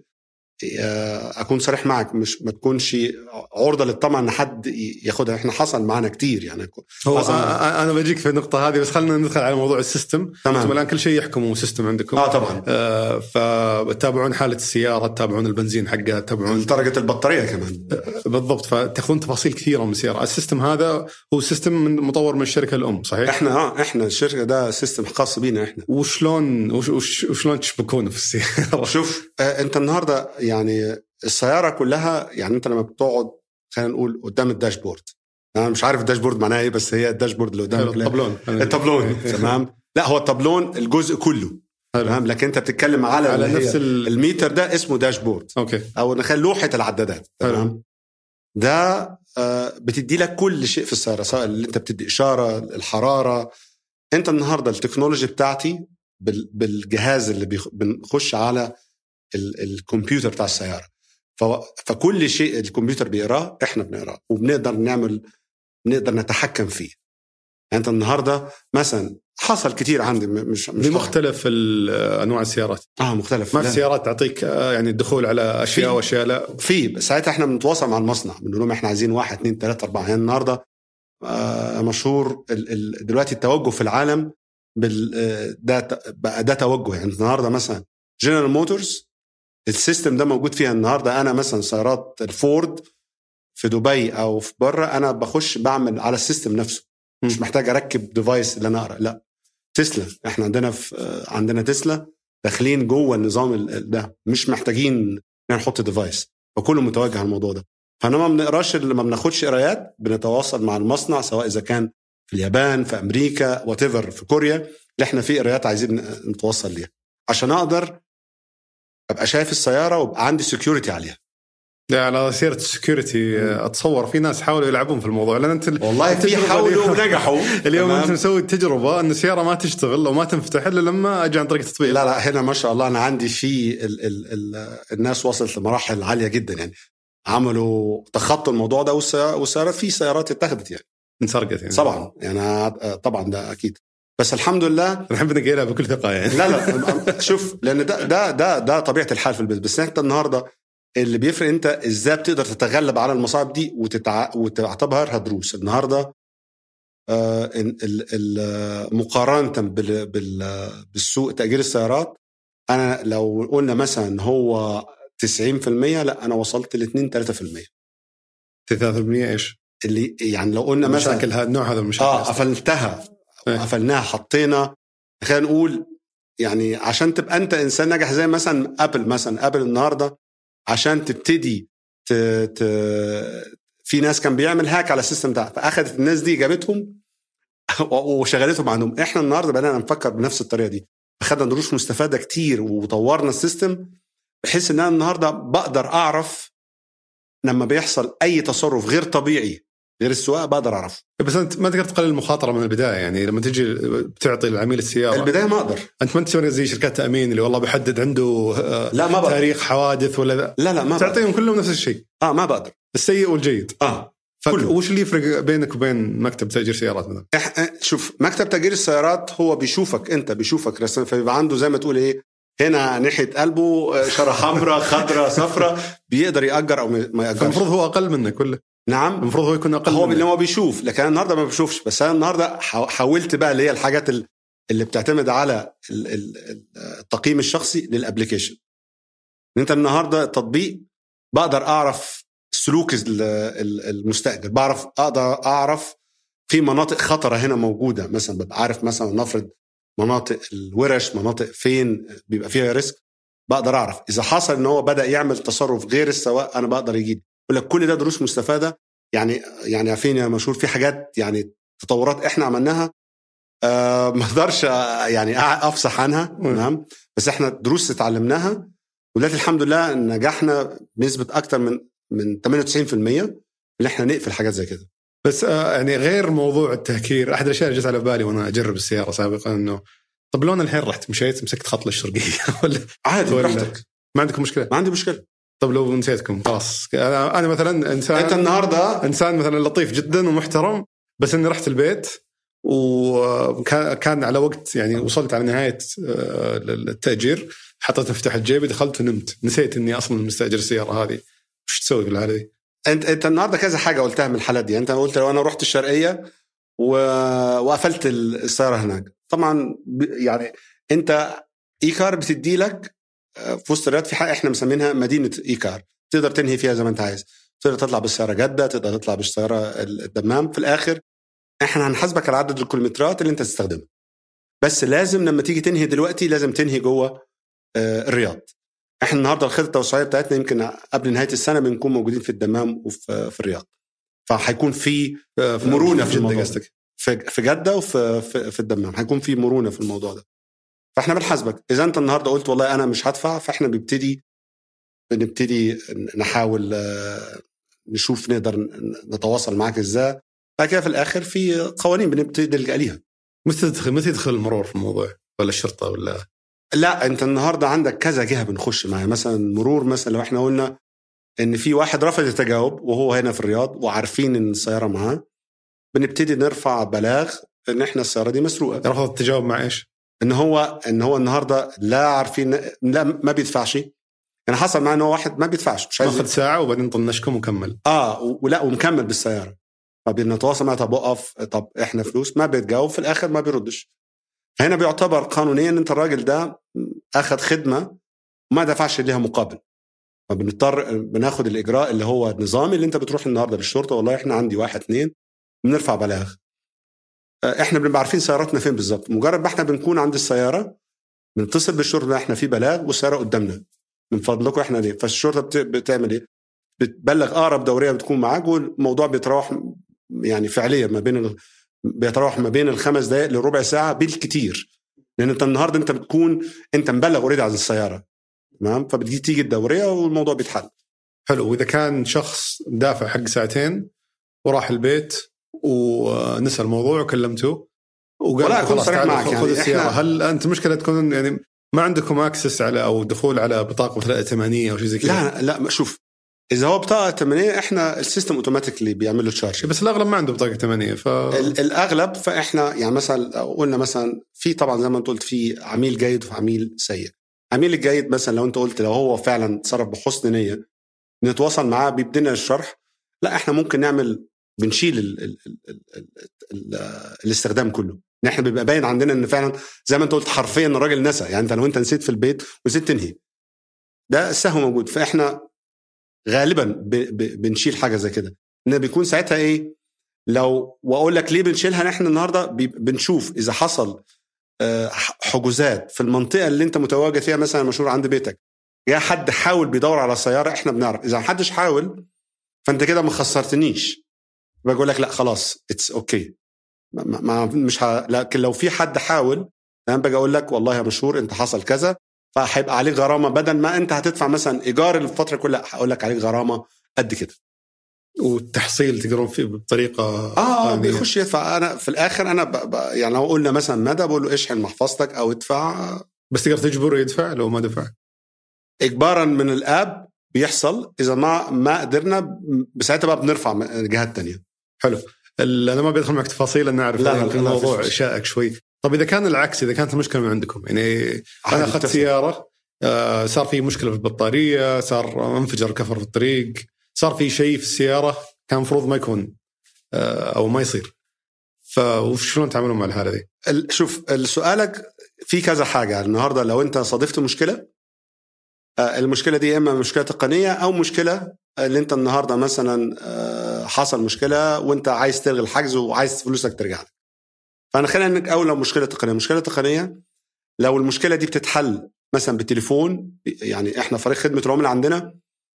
آه، اكون صريح معك مش ما تكونش عرضه للطمع ان حد ي- ياخدها احنا حصل معنا كتير يعني هو حصل معنا. أ- انا بجيك في النقطه هذه بس خلينا ندخل على موضوع السيستم تمام. انتم الان كل شيء يحكموا سيستم عندكم اه طبعا آه فتتابعون حاله السياره تتابعون البنزين حقها تتابعون درجه البطاريه كمان بالضبط فتاخذون تفاصيل كثيره من السياره السيستم هذا هو سيستم من مطور من الشركه الام صحيح احنا اه احنا الشركه ده سيستم خاص بينا احنا وشلون وش وش وشلون تشبكونه في السياره شوف آه انت النهارده يعني السياره كلها يعني انت لما بتقعد خلينا نقول قدام الداشبورد انا مش عارف الداشبورد معناها ايه بس هي الداشبورد اللي حلو، قدامك الطبلون الطابلون تمام لا هو الطابلون الجزء كله حلو. تمام لكن انت بتتكلم على, على اللي هي نفس ال... الميتر ده اسمه داشبورد اوكي او نخلي لوحه العدادات حلو. تمام ده آه، بتدي لك كل شيء في السياره سواء اللي انت بتدي اشاره الحراره انت النهارده التكنولوجي بتاعتي بال- بالجهاز اللي بيخ- بنخش على ال- الكمبيوتر بتاع السياره ف- فكل شيء الكمبيوتر بيقراه احنا بنقراه وبنقدر نعمل نقدر نتحكم فيه يعني انت النهارده مثلا حصل كتير عندي م- مش مش بمختلف ال- انواع السيارات اه مختلف ما في لا. سيارات تعطيك آه، يعني الدخول على اشياء في. واشياء لا في ساعتها احنا بنتواصل مع المصنع بنقول لهم احنا عايزين واحد اثنين ثلاثة أربعة يعني النهارده آه، مشهور ال- ال- دلوقتي التوجه في العالم بال آه، ده ت- بقى ده توجه يعني النهارده مثلا جنرال موتورز السيستم ده موجود فيها النهارده انا مثلا سيارات الفورد في دبي او في بره انا بخش بعمل على السيستم نفسه مش م. محتاج اركب ديفايس اللي انا اقرا لا تسلا احنا عندنا في آه، عندنا تسلا داخلين جوه النظام ال- ده مش محتاجين إن نحط ديفايس فكله متوجه على الموضوع ده فانا ما بنقراش ما بناخدش قرايات بنتواصل مع المصنع سواء اذا كان في اليابان في امريكا وات في كوريا اللي احنا في قرايات عايزين نتوصل ليها عشان اقدر ابقى شايف السياره وابقى عندي سكيورتي عليها لا على سيره السكيورتي اتصور في ناس حاولوا يلعبون في الموضوع لان انت والله في حاولوا ونجحوا اليوم انت مسوي التجربه ان السياره ما تشتغل او ما تنفتح الا لما اجي عن طريق التطبيق لا لا هنا ما شاء الله انا عندي في ال ال ال الناس وصلت لمراحل عاليه جدا يعني عملوا تخطوا الموضوع ده والسيارات في سيارات اتخذت يعني انسرقت يعني طبعا يعني طبعا ده اكيد بس الحمد لله نحب نقيلها بكل ثقه يعني لا لا شوف لان ده ده ده ده طبيعه الحال في البيت بس انت النهارده اللي بيفرق انت ازاي بتقدر تتغلب على المصاعب دي وتتع... وتعتبرها دروس النهارده آه مقارنه بال... بال... بالسوق تاجير السيارات انا لو قلنا مثلا هو 90% لا انا وصلت ل 2 3% 3% ايش؟ اللي يعني لو قلنا مثلا مشاكل هذا النوع هذا المشاكل اه قفلتها إيه. قفلناها حطينا خلينا نقول يعني عشان تبقى انت انسان ناجح زي مثلا ابل مثلا ابل النهارده عشان تبتدي ت... ت... في ناس كان بيعمل هاك على السيستم ده فاخذت الناس دي جابتهم وشغلتهم عندهم احنا النهارده بدانا نفكر بنفس الطريقه دي اخذنا دروس مستفاده كتير وطورنا السيستم بحيث ان انا النهارده بقدر اعرف لما بيحصل اي تصرف غير طبيعي غير السواقه بقدر اعرفه بس انت ما تقدر تقلل المخاطره من البدايه يعني لما تجي بتعطي العميل السياره البدايه ما اقدر انت ما انت زي شركات تامين اللي والله بيحدد عنده لا ما بقدر. تاريخ حوادث ولا لا لا ما تعطيهم كلهم نفس الشيء اه ما بقدر السيء والجيد اه كله وش اللي يفرق بينك وبين مكتب تاجير سيارات مثلا؟ إح... شوف مكتب تاجير السيارات هو بيشوفك انت بيشوفك رسم فبيبقى عنده زي ما تقول ايه هنا ناحيه قلبه شرة حمراء خضراء صفراء بيقدر ياجر او ما ياجرش المفروض هو اقل منك ولا؟ نعم المفروض هو يكون اقل هو منك. اللي هو بيشوف لكن انا النهارده ما بشوفش بس انا النهارده حاولت بقى اللي هي الحاجات اللي بتعتمد على التقييم الشخصي للابلكيشن انت النهارده التطبيق بقدر اعرف سلوك المستاجر بعرف اقدر اعرف في مناطق خطره هنا موجوده مثلا ببقى عارف مثلا نفرض مناطق الورش مناطق فين بيبقى فيها ريسك بقدر اعرف اذا حصل ان هو بدا يعمل تصرف غير السواء انا بقدر يجيب يقول لك كل ده دروس مستفاده يعني يعني عارفين يا مشهور في حاجات يعني تطورات احنا عملناها آه ما اقدرش يعني افصح عنها تمام بس احنا دروس اتعلمناها ودلوقتي الحمد لله نجحنا بنسبه اكتر من من 98% اللي احنا نقفل حاجات زي كده بس آه يعني غير موضوع التهكير احد الاشياء اللي جت على بالي وانا اجرب السياره سابقا انه طب لو انا الحين رحت مشيت مسكت خط الشرقيه ولا عادي براحتك ما عندكم مشكله؟ ما عندي مشكله طب لو نسيتكم خلاص انا انا مثلا انسان انت النهارده انسان مثلا لطيف جدا ومحترم بس اني رحت البيت وكان على وقت يعني وصلت على نهايه التاجير حطيت مفتاح الجيبي دخلت ونمت نسيت اني اصلا مستاجر السياره هذه وش تسوي في الحاله دي؟ انت انت النهارده كذا حاجه قلتها من الحالات دي انت قلت لو انا رحت الشرقيه و... وقفلت السياره هناك طبعا يعني انت ايكار بتدي لك في وسط الرياض في حاجه احنا مسمينها مدينه ايكار تقدر تنهي فيها زي ما انت عايز تقدر تطلع بالسياره جده تقدر تطلع بالسياره الدمام في الاخر احنا هنحاسبك على عدد الكيلومترات اللي انت تستخدمها بس لازم لما تيجي تنهي دلوقتي لازم تنهي جوه الرياض احنا النهارده الخطه التوسعيه بتاعتنا يمكن قبل نهايه السنه بنكون موجودين في الدمام وفي في الرياض فهيكون في مرونه في الموضوع قصدك في جده وفي في, في الدمام هيكون في مرونه في الموضوع ده فاحنا بنحاسبك اذا انت النهارده قلت والله انا مش هدفع فاحنا بنبتدي بنبتدي نحاول نشوف نقدر نتواصل معاك ازاي بعد كده في الاخر في قوانين بنبتدي نلجا ليها متى تدخل متى يدخل المرور في الموضوع ولا الشرطه ولا لا انت النهارده عندك كذا جهه بنخش معاها مثلا مرور مثلا لو احنا قلنا ان في واحد رفض التجاوب وهو هنا في الرياض وعارفين ان السياره معاه بنبتدي نرفع بلاغ ان احنا السياره دي مسروقه رفض التجاوب مع ايش؟ ان هو ان هو النهارده لا عارفين لا ما بيدفعش يعني حصل معاه ان هو واحد ما بيدفعش مش عايز اخذ ساعه وبعدين طنشكم وكمل اه ولا ومكمل بالسياره فبنتواصل معاه طب وقف طب احنا فلوس ما بيتجاوب في الاخر ما بيردش هنا بيعتبر قانونيا انت الراجل ده اخذ خدمه وما دفعش ليها مقابل فبنضطر بناخد الاجراء اللي هو النظامي اللي انت بتروح النهارده للشرطه والله احنا عندي واحد اثنين بنرفع بلاغ احنا بنبقى عارفين سياراتنا فين بالظبط مجرد ما احنا بنكون عند السياره بنتصل بالشرطه احنا في بلاغ والسياره قدامنا من فضلكم احنا ليه فالشرطه بتعمل ايه بتبلغ اقرب دوريه بتكون معاك والموضوع بيتراوح يعني فعليا ما بين ال... بيتراوح ما بين الخمس دقائق لربع ساعه بالكتير لان انت النهارده انت بتكون انت مبلغ اوريدي عن السياره تمام فبتجي تيجي الدوريه والموضوع بيتحل حلو واذا كان شخص دافع حق ساعتين وراح البيت ونسى الموضوع وكلمته وقال ولا أكون خلاص صريح تعال معك خذ يعني السياره إحنا- هل انت مشكله تكون يعني ما عندكم اكسس على او دخول على بطاقه مثلا ائتمانيه او شيء زي كذا لا لا ما- شوف اذا هو بطاقه ائتمانيه احنا السيستم اوتوماتيكلي بيعمل له تشارج بس الاغلب ما عنده بطاقه ائتمانيه ف ال- الاغلب فاحنا يعني مثلا لو قلنا مثلا في طبعا زي ما انت قلت في عميل جيد وفي عميل سيء عميل الجيد مثلا لو انت قلت لو هو فعلا تصرف بحسن نيه نتواصل معاه بيبدينا الشرح لا احنا ممكن نعمل بنشيل ال ال ال ال ال ال الاستخدام كله ان احنا بيبقى باين عندنا ان فعلا زي ما انت قلت حرفيا الراجل نسى يعني انت لو انت نسيت في البيت ونسيت تنهي ده السهو موجود فاحنا غالبا ب ب بنشيل حاجه زي كده ان بيكون ساعتها ايه لو واقول لك ليه بنشيلها نحن النهارده بي- بنشوف اذا حصل آه، حجوزات في المنطقه اللي انت متواجد فيها مثلا مشهور عند بيتك يا حد حاول بيدور على السياره احنا بنعرف اذا محدش حاول فانت كده ما خسرتنيش بقول لك لا خلاص اتس اوكي ما ما مش ه... لكن لو في حد حاول انا باجي اقول لك والله يا مشهور انت حصل كذا فهيبقى عليك غرامه بدل ما انت هتدفع مثلا ايجار الفتره كلها هقول لك عليك غرامه قد كده والتحصيل تقدرون فيه بطريقه اه اه قانونية. بيخش يدفع انا في الاخر انا ب... ب... يعني لو قلنا مثلا مدى بقول له اشحن محفظتك او ادفع بس تقدر تجبره يدفع لو ما دفع اجبارا من الاب بيحصل اذا ما ما قدرنا ب- ساعتها بقى بنرفع م- جهات تانية حلو ال- انا ما بدخل معك تفاصيل لان اعرف لا، لا، يمكن لا، الموضوع فيش. شائك شوي طب اذا كان العكس اذا كانت المشكله من عندكم يعني انا عادي اخذت بتحصل. سياره آه، صار في مشكله في البطاريه صار انفجر كفر في الطريق صار في شيء في السياره كان المفروض ما يكون آه، او ما يصير فشلون تعاملون مع الحاله دي؟ ال- شوف ال- سؤالك في كذا حاجه النهارده لو انت صادفت مشكله آه، المشكله دي اما مشكله تقنيه او مشكله اللي انت النهارده مثلا آه، حصل مشكله وانت عايز تلغي الحجز وعايز فلوسك ترجع لك فانا خلينا نك اول لو مشكله تقنيه مشكله تقنيه لو المشكله دي بتتحل مثلا بالتليفون يعني احنا فريق خدمه العملاء عندنا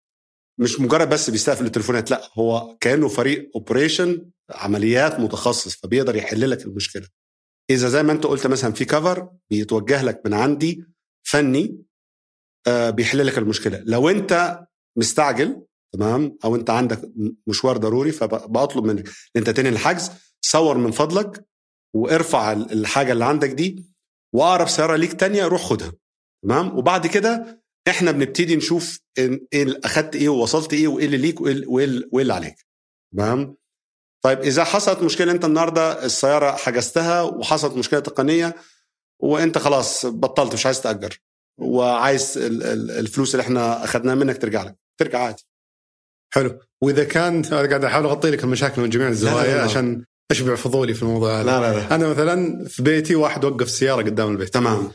مش مجرد بس بيستقبل التليفونات لا هو كانه فريق اوبريشن عمليات متخصص فبيقدر يحل لك المشكله اذا زي ما انت قلت مثلا في كفر بيتوجه لك من عندي فني آه، بيحل لك المشكله لو انت مستعجل تمام او انت عندك م- مشوار ضروري فبطلب منك ان انت تنهي الحجز صور من فضلك وارفع ال- الحاجه اللي عندك دي واقرب سياره ليك تانية روح خدها تمام وبعد كده احنا بنبتدي نشوف إن ايه اللي اخدت ايه ووصلت ايه وايه اللي ليك وايه اللي- وايه اللي- وإيه اللي عليك تمام طيب اذا حصلت مشكله انت النهارده السياره حجزتها وحصلت مشكله تقنيه وانت خلاص بطلت مش عايز تاجر وعايز ال- ال- الفلوس اللي احنا اخذناها منك ترجع لك ترجع عادي حلو واذا كان انا قاعد احاول اغطي لك المشاكل من جميع الزوايا لا، لا. عشان اشبع فضولي في الموضوع هذا لا لا لا انا مثلا في بيتي واحد وقف السياره قدام البيت تمام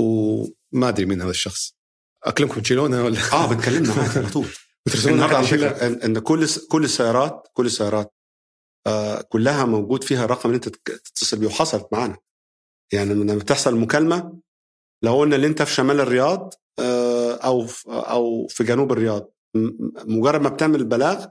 وما ادري مين هذا الشخص اكلمكم تشيلونها ولا اه بتكلمنا عادي على طول وترسلون النهارده على أحد فكره يشيلها؟ ان إن كل كل السيارات كل السيارات آه كلها موجود فيها الرقم اللي انت تك- تتصل بيه وحصلت معانا يعني لما بتحصل مكالمه لو قلنا اللي انت في شمال الرياض آه او في او في جنوب الرياض م- مجرد ما بتعمل البلاغ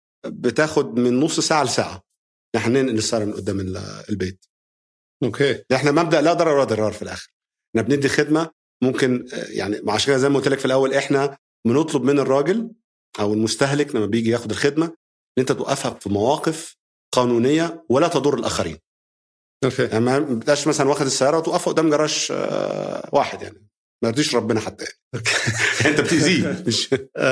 بتاخد من نص ساعه لساعه احنا ننقل السياره من قدام ال- البيت اوكي احنا مبدا لا ضرر ولا ضرار في الاخر احنا بندي خدمه ممكن آه، يعني عشان كده زي ما قلت لك في الاول احنا بنطلب من الراجل او المستهلك لما بيجي ياخد الخدمه ان انت توقفها في مواقف قانونيه ولا تضر الاخرين اوكي يعني ما بتبقاش مثلا واخد السياره وتوقفها قدام جراج آه، واحد يعني ما يرضيش ربنا حتى يعني انت بتاذيه مش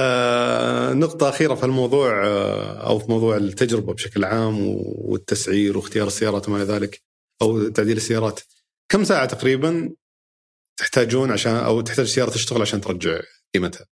آه نقطة أخيرة في الموضوع آه أو في موضوع التجربة بشكل عام والتسعير واختيار السيارات وما إلى ذلك أو تعديل السيارات كم ساعة تقريبا تحتاجون عشان أو تحتاج سيارة تشتغل عشان ترجع قيمتها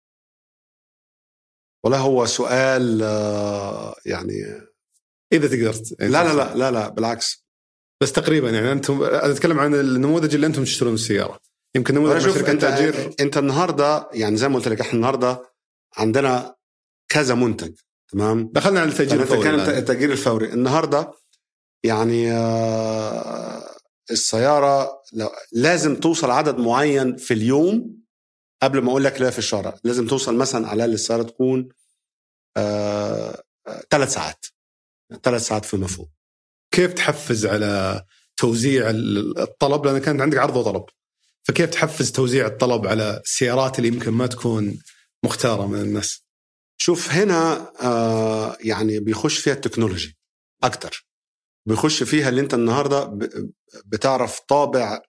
والله هو سؤال آه، يعني إذا تقدر لا لا لا لا لا بالعكس بس تقريبا يعني أنتم أنا أتكلم عن النموذج اللي أنتم تشترون السيارة يمكن نموذج أنا من شوف شركة انت تأجير انت النهارده يعني زي ما قلت لك احنا النهارده عندنا كذا منتج تمام دخلنا على التأجير فانت كان الفوري الآن. التأجير الفوري النهارده يعني آه، السياره لو- لازم توصل عدد معين في اليوم قبل ما اقول لك لا في الشارع لازم توصل مثلا على الاقل السياره تكون آه ثلاث ساعات ثلاث ساعات في مفهوم كيف تحفز على توزيع الطلب لان كانت عندك عرض وطلب فكيف تحفز توزيع الطلب على السيارات اللي يمكن ما تكون مختاره من الناس شوف هنا آه يعني بيخش فيها التكنولوجي اكتر بيخش فيها اللي انت النهارده بتعرف طابع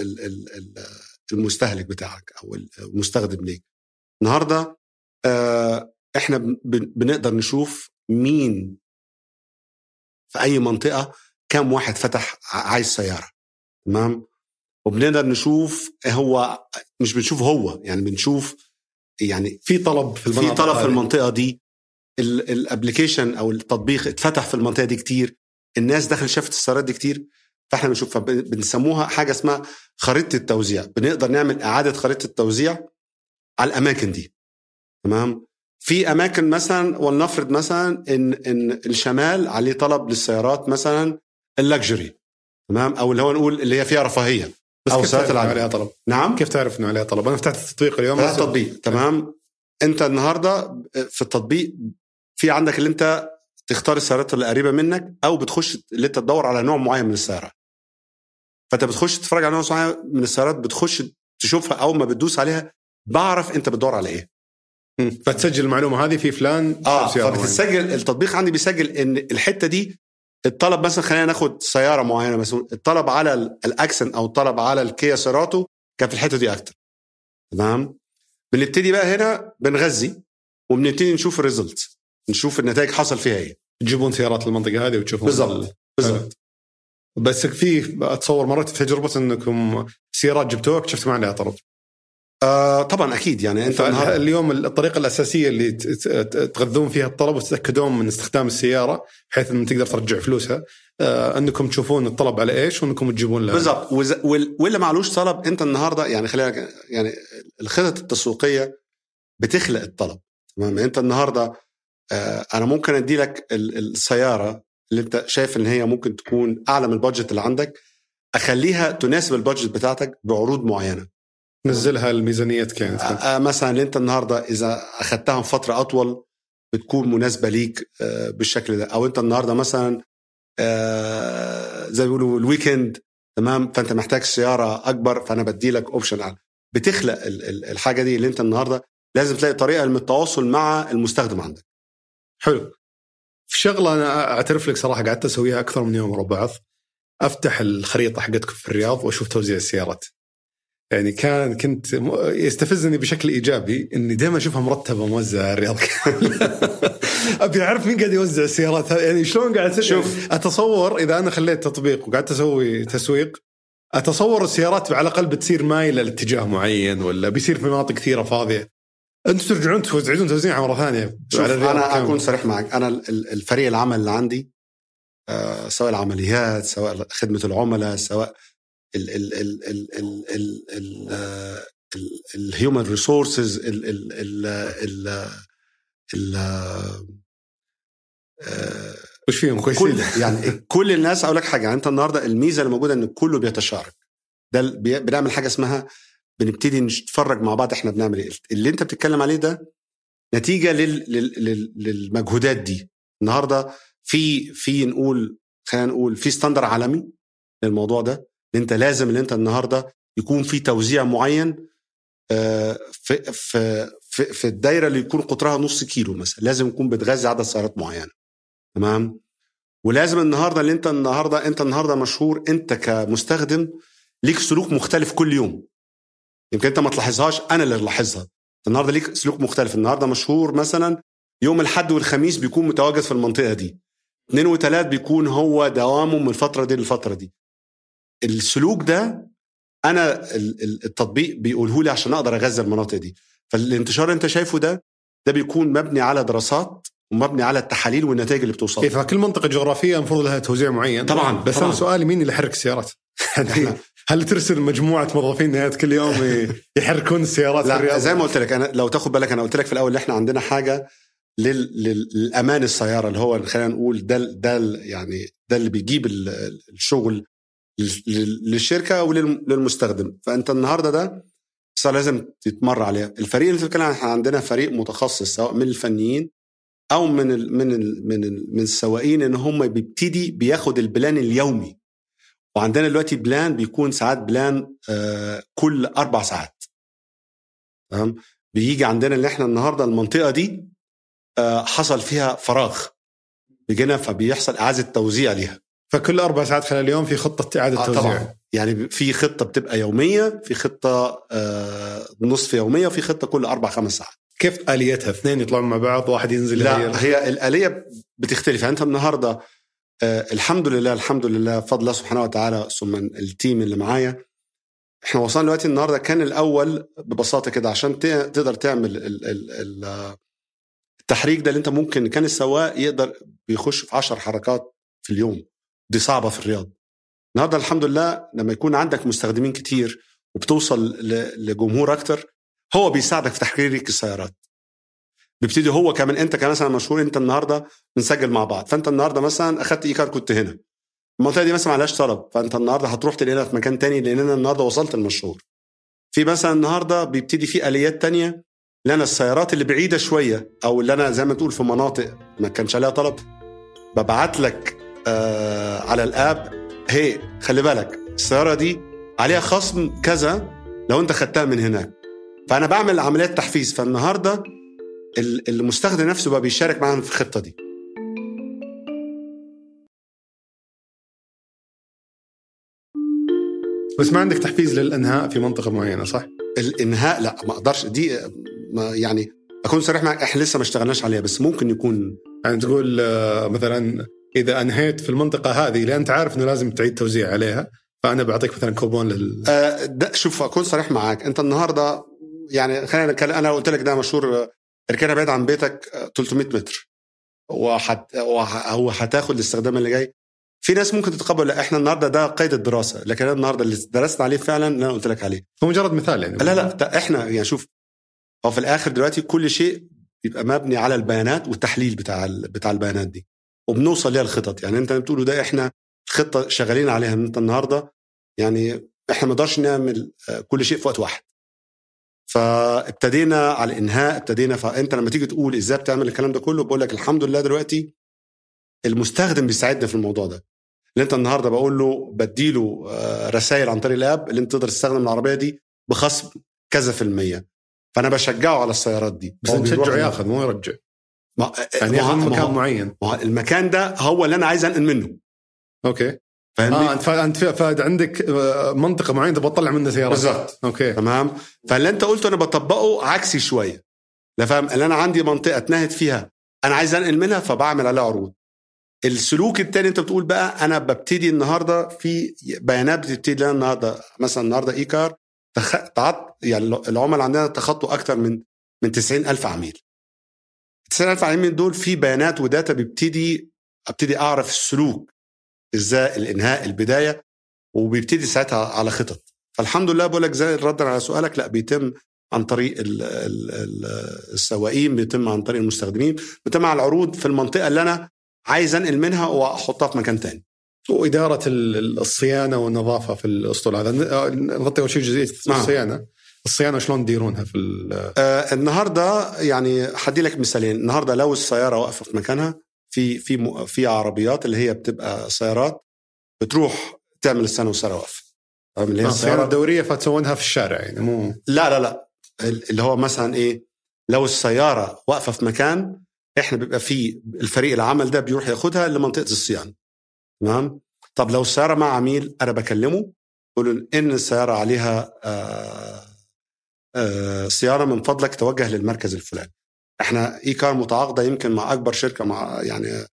المستهلك بتاعك او المستخدم ليك النهارده آه احنا بنقدر نشوف مين في اي منطقه كم واحد فتح عايز سياره تمام وبنقدر نشوف هو مش بنشوف هو يعني بنشوف يعني في طلب في في طلب في المنطقه دي الابلكيشن او التطبيق اتفتح في المنطقه دي كتير الناس دخل شافت السيارات دي كتير فاحنا بنشوف بنسموها حاجه اسمها خريطه التوزيع بنقدر نعمل اعاده خريطه التوزيع على الاماكن دي تمام في اماكن مثلا ولنفرض مثلا ان ان الشمال عليه طلب للسيارات مثلا اللكجري تمام او اللي هو نقول اللي هي فيها رفاهيه بس او كيف تعرف عليها طلب نعم كيف تعرف انه عليها طلب انا فتحت التطبيق اليوم فتحت التطبيق تمام انت النهارده في التطبيق في عندك اللي انت تختار السيارات اللي قريبه منك او بتخش اللي انت تدور على نوع معين من السياره فانت بتخش تتفرج على نوع معين من السيارات بتخش تشوفها اول ما بتدوس عليها بعرف انت بتدور على ايه فتسجل المعلومه هذه في فلان اه فبتسجل التطبيق عندي بيسجل ان الحته دي الطلب مثلا خلينا ناخد سياره معينه مثلا الطلب على الاكسن او الطلب على الكيا سيراتو كان في الحته دي اكتر تمام بنبتدي بقى هنا بنغذي وبنبتدي نشوف الريزلت نشوف النتائج حصل فيها ايه تجيبون سيارات المنطقه هذه وتشوفون بالضبط بالضبط بس في اتصور مرات تجربه انكم سيارات جبتوها اكتشفت ما عليها طلب آه طبعا اكيد يعني انت اليوم الطريقه الاساسيه اللي تغذون فيها الطلب وتتاكدون من استخدام السياره بحيث ان تقدر ترجع فلوسها آه انكم تشوفون الطلب على ايش وانكم تجيبون له بالضبط واللي معلوش طلب انت النهارده يعني خلينا يعني الخطط التسويقيه بتخلق الطلب تمام انت النهارده آه انا ممكن ادي لك السياره اللي انت شايف ان هي ممكن تكون اعلى من البادجت اللي عندك اخليها تناسب البادجت بتاعتك بعروض معينه نزلها الميزانيه كانت آه, آه، مثلا اللي انت النهارده اذا اخذتها فتره اطول بتكون مناسبه ليك آه بالشكل ده او انت النهارده مثلا آه زي ما بيقولوا الويكند تمام فانت محتاج سياره اكبر فانا بدي لك اوبشن اعلى بتخلق الحاجه دي اللي انت النهارده لازم تلاقي طريقه للتواصل مع المستخدم عندك حلو في شغله انا اعترف لك صراحه قعدت اسويها اكثر من يوم ورا بعض افتح الخريطه حقتكم في الرياض واشوف توزيع السيارات يعني كان كنت يستفزني بشكل ايجابي اني دائما اشوفها مرتبه موزعه الرياض ابي اعرف مين قاعد يوزع السيارات يعني شلون قاعد شوف اتصور اذا انا خليت تطبيق وقعدت اسوي تسويق اتصور السيارات على الاقل بتصير مايله لاتجاه معين ولا بيصير في مناطق كثيره فاضيه انتم ترجعون توزعون توزيع مره ثانيه شوف على انا اكون صريح معك انا الفريق العمل اللي عندي آه، سواء العمليات سواء خدمه العملاء سواء الهيومن ريسورسز وش فيهم كويسين يعني كل الناس اقول لك حاجه يعني انت النهارده الميزه اللي موجوده ان كله بيتشارك ده بنعمل حاجه اسمها بنبتدي نتفرج مع بعض احنا بنعمل ايه اللي انت بتتكلم عليه ده نتيجه لل... لل... للمجهودات دي النهارده في في نقول خلينا نقول في ستاندر عالمي للموضوع ده انت لازم ان انت النهارده يكون في توزيع معين آه، في في في, في الدايره اللي يكون قطرها نص كيلو مثلا لازم يكون بتغذي عدد سيارات معينه تمام ولازم النهارده اللي انت النهارده انت النهارده مشهور انت كمستخدم ليك سلوك مختلف كل يوم يمكن انت ما تلاحظهاش انا اللي لاحظها النهارده ليك سلوك مختلف النهارده مشهور مثلا يوم الاحد والخميس بيكون متواجد في المنطقه دي اثنين وثلاث بيكون هو دوامه من الفتره دي للفتره دي السلوك ده انا التطبيق بيقوله لي عشان اقدر اغذي المناطق دي فالانتشار اللي انت شايفه ده ده بيكون مبني على دراسات ومبني على التحاليل والنتائج اللي بتوصل كيف كل منطقه جغرافيه المفروض لها توزيع معين طبعا بس طبعاً. انا سؤالي مين اللي يحرك السيارات؟ يعني هل ترسل مجموعه موظفين نهايه كل يوم يحركون السيارات لا في الرياض؟ زي ما قلت لك انا لو تاخد بالك انا قلت لك في الاول ان احنا عندنا حاجه للامان السياره اللي هو خلينا نقول ده ده يعني ده اللي بيجيب الشغل للشركه وللمستخدم فانت النهارده ده صار لازم تتمر عليها الفريق اللي بتتكلم احنا عندنا فريق متخصص سواء من الفنيين او من ال من ال من ال من السواقين ان هم بيبتدي بياخد البلان اليومي وعندنا دلوقتي بلان بيكون ساعات بلان آه كل اربع ساعات تمام بيجي عندنا اللي احنا النهارده المنطقه دي آه حصل فيها فراغ بيجينا فبيحصل اعاده توزيع ليها فكل اربع ساعات خلال اليوم في خطه اعاده آه توزيع طبعا يعني في خطه بتبقى يوميه في خطه آه نصف يوميه وفي خطه كل اربع خمس ساعات كيف اليتها اثنين يطلعون مع بعض واحد ينزل يغير؟ لا هي الآلية بتختلف يعني أنت النهاردة آه الحمد لله الحمد لله بفضل الله سبحانه وتعالى ثم التيم اللي معايا احنا وصلنا دلوقتي النهارده كان الاول ببساطه كده عشان ت- تقدر تعمل ال- ال- ال- التحريك ده اللي انت ممكن كان السواق يقدر بيخش في 10 حركات في اليوم دي صعبه في الرياض النهارده الحمد لله لما يكون عندك مستخدمين كتير وبتوصل ل- لجمهور اكتر هو بيساعدك في تحريك السيارات بيبتدي هو كمان انت كمثلا مشهور انت النهارده بنسجل مع بعض فانت النهارده مثلا اخدت ايكار كنت هنا المنطقه دي مثلا معلهاش طلب فانت النهارده هتروح تلاقينا في مكان تاني لان انا النهارده وصلت المشهور في مثلا النهارده بيبتدي في اليات تانية اللي انا السيارات اللي بعيده شويه او اللي انا زي ما تقول في مناطق ما كانش عليها طلب ببعت لك آه على الاب هي خلي بالك السياره دي عليها خصم كذا لو انت خدتها من هناك فانا بعمل عمليات تحفيز فالنهارده ال- المستخدم نفسه بقى بيشارك معانا في الخطه دي بس ما عندك تحفيز للانهاء في منطقه معينه صح؟ الانهاء لا ما اقدرش دي ما يعني اكون صريح معك احنا لسه ما اشتغلناش عليها بس ممكن يكون يعني تقول آه، مثلا اذا انهيت في المنطقه هذه اللي انت عارف انه لازم تعيد توزيع عليها فانا بعطيك مثلا كوبون لل آه، ده شوف اكون صريح معاك انت النهارده يعني خلينا نتكلم انا قلت لك ده مشهور آه، اركنها بعيد عن بيتك آه، 300 متر وحت وح- هو هتاخد الاستخدام اللي جاي في ناس ممكن تتقبل لا احنا النهارده ده قيد الدراسه لكن انا النهارده اللي درسنا عليه فعلا اللي انا قلت لك عليه هو مجرد مثال يعني لا لا ده احنا يعني شوف هو في الاخر دلوقتي كل شيء بيبقى مبني على البيانات والتحليل بتاع ال- بتاع البيانات دي وبنوصل ليها الخطط يعني انت بتقوله ده احنا خطه شغالين عليها ان انت النهارده يعني احنا ما نقدرش نعمل آه، كل شيء في وقت واحد فابتدينا على الانهاء ابتدينا فانت لما تيجي تقول ازاي بتعمل الكلام ده كله بقول لك الحمد لله دلوقتي المستخدم بيساعدنا في الموضوع ده اللي انت النهارده بقول له بديله آه، رسائل عن طريق الاب اللي انت تقدر تستخدم العربيه دي بخصم كذا في المية فانا بشجعه على السيارات دي بس هو نشجعه بيروح- ياخذ مو يرجع ما يعني ما- ياخذ ما- مكان ما- معين ما هو المكان ده هو اللي انا عايز انقل منه اوكي فاهمني؟ اه انت فا- انت فا- عندك آه، منطقه معينه تبغى تطلع منها سيارات بالظبط اوكي تمام فاللي انت قلته انا بطبقه عكسي شويه لا فاهم اللي انا عندي منطقه اتنهت فيها انا عايز انقل منها فبعمل عليها عروض السلوك التاني انت بتقول بقى انا ببتدي النهارده في بيانات بتبتدي لنا النهارده مثلا النهارده اي كار تخ... تعط... يعني العملاء عندنا تخطوا اكتر من من 90 الف عميل 90 الف عميل دول في بيانات وداتا بيبتدي ابتدي اعرف السلوك ازاي الانهاء البدايه وبيبتدي ساعتها على خطط فالحمد لله بقول لك زي ردا على سؤالك لا بيتم عن طريق ال ال ال السواقين بيتم عن طريق المستخدمين بيتم على العروض في المنطقه اللي انا عايز انقل منها واحطها في مكان تاني واداره ال- ال- الصيانه والنظافه في الاسطول هذا ن- نغطي اول شيء جزئيه نعم. الصيانه الصيانه شلون تديرونها في ال- آه النهارده يعني هدي لك مثالين النهارده لو السياره واقفه في مكانها في في م- في عربيات اللي هي بتبقى سيارات بتروح تعمل السنه والسياره واقفه فاهم اللي هي آه، الصيانه السياره الدوريه فتسوونها في الشارع يعني مو لا لا لا اللي هو مثلا ايه لو السياره واقفه في مكان احنا بيبقى في الفريق العمل ده بيروح ياخدها لمنطقه الصيانه تمام طب لو السياره مع عميل انا بكلمه بقول له ان السياره عليها آه آه صيانه من فضلك توجه للمركز الفلاني احنا اي كار متعاقده يمكن مع اكبر شركه مع يعني آه،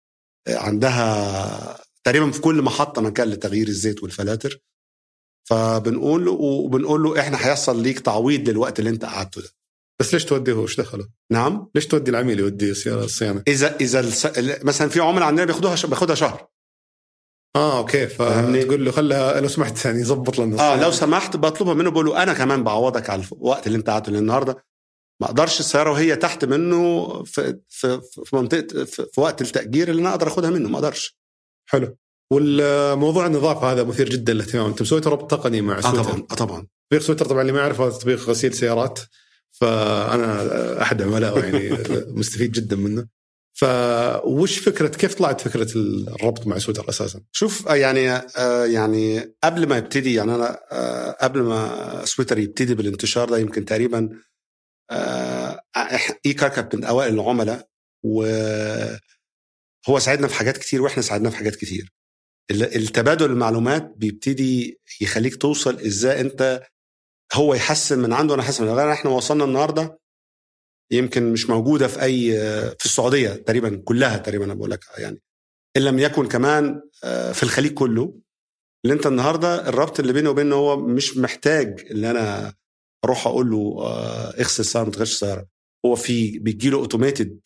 عندها تقريبا في كل محطه مكان لتغيير الزيت والفلاتر فبنقول له وبنقول له احنا هيحصل ليك تعويض للوقت اللي انت قعدته ده بس ليش توديه هو ايش دخله؟ نعم ليش تودي العميل يودي سياره الصيانه؟ اذا اذا الس... مثلا في عملاء عندنا بياخدوها ش... بياخدها شهر اه اوكي فاهمني؟ فتقول له خلها لو سمحت يعني ظبط لنا اه الصيانة. لو سمحت بطلبها منه بقول له انا كمان بعوضك على الوقت اللي انت قعدته لان النهارده ما اقدرش السياره وهي تحت منه في في في منطقه في, في وقت التاجير اللي انا اقدر اخدها منه ما اقدرش حلو والموضوع النظافه هذا مثير جدا للاهتمام انتم مسويتوا ربط تقني مع اه سويتر طبعا اه طبعا تطبيق سويتر طبعا اللي ما يعرف هذا تطبيق غسيل سيارات فانا احد عملائه يعني مستفيد جدا منه فوش فكره كيف طلعت فكره الربط مع سوتر اساسا؟ شوف يعني آه يعني قبل ما يبتدي يعني انا آه قبل ما سويتر يبتدي بالانتشار ده يمكن تقريبا آه اي كانت من اوائل العملاء وهو ساعدنا في حاجات كتير واحنا ساعدناه في حاجات كتير التبادل المعلومات بيبتدي يخليك توصل ازاي انت هو يحسن من عنده وانا احسن من عنده احنا وصلنا النهارده يمكن مش موجوده في اي في السعوديه تقريبا كلها تقريبا انا بقول لك يعني ان لم يكن كمان آه، في الخليج كله اللي انت النهارده الربط اللي بيني وبينه هو مش محتاج ان انا اروح اقول له آه، اغسل السياره ما تغسلش السياره هو في بيجي له اوتوميتد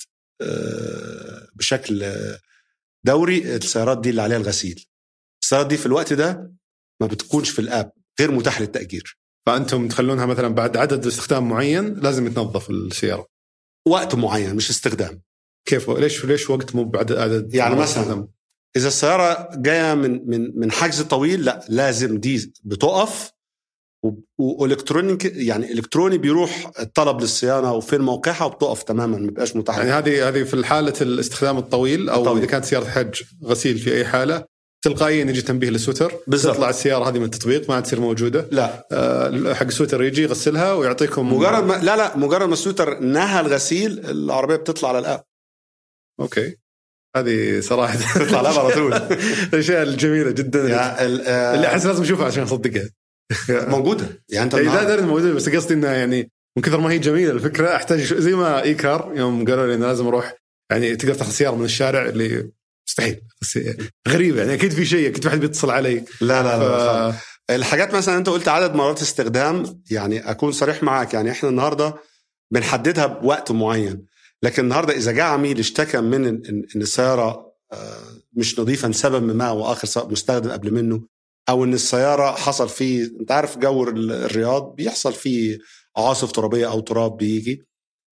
بشكل دوري السيارات دي اللي عليها الغسيل السيارات دي في الوقت ده ما بتكونش في الاب غير متاح للتاجير فانتم تخلونها مثلا بعد عدد استخدام معين لازم يتنظف السياره وقت معين مش استخدام كيف ليش ليش وقت مو بعد عدد يعني مثلا اذا السياره جايه من من من حجز طويل لا لازم دي بتقف والكترونيك يعني الكتروني بيروح الطلب للصيانه وفين موقعها وبتقف تماما ما بيبقاش متاح يعني هذه هذه في حاله الاستخدام الطويل او الطويل. اذا كانت سياره حج غسيل في اي حاله تلقائيا يجي تنبيه للسوتر بالزبط. تطلع السياره هذه من التطبيق ما تصير موجوده لا آه حق السوتر يجي يغسلها ويعطيكم مجرد ما لا لا مجرد ما السوتر نهى الغسيل العربيه بتطلع على الاب اوكي هذه صراحه تطلع الاب على طول الاشياء الجميله جدا آه اللي احس لازم اشوفها عشان اصدقها موجوده يعني انت لا موجوده بس قصدي انها يعني من كثر ما هي جميله الفكره احتاج زي ما ايكار يوم قالوا لي انه لازم اروح يعني تقدر تاخذ سياره من الشارع اللي مستحيل بس غريبه يعني اكيد في شيء اكيد في واحد بيتصل علي لا لا, ف... لا الحاجات مثلا انت قلت عدد مرات استخدام يعني اكون صريح معك يعني احنا النهارده بنحددها بوقت معين لكن النهارده اذا جاء عميل اشتكى من ان السياره آه، مش نظيفه لسبب ما واخر مستخدم قبل منه او ان السياره حصل فيه انت عارف جو الرياض بيحصل فيه عاصف ترابيه او تراب بيجي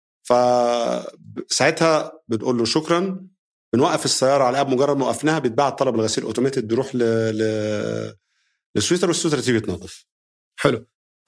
فساعتها بتقول له شكرا بنوقف السياره على الاب مجرد ما وقفناها بيتباع الطلب الغسيل اوتوماتيك بيروح ل ل للسويتر والسويتر تيجي تنظف حلو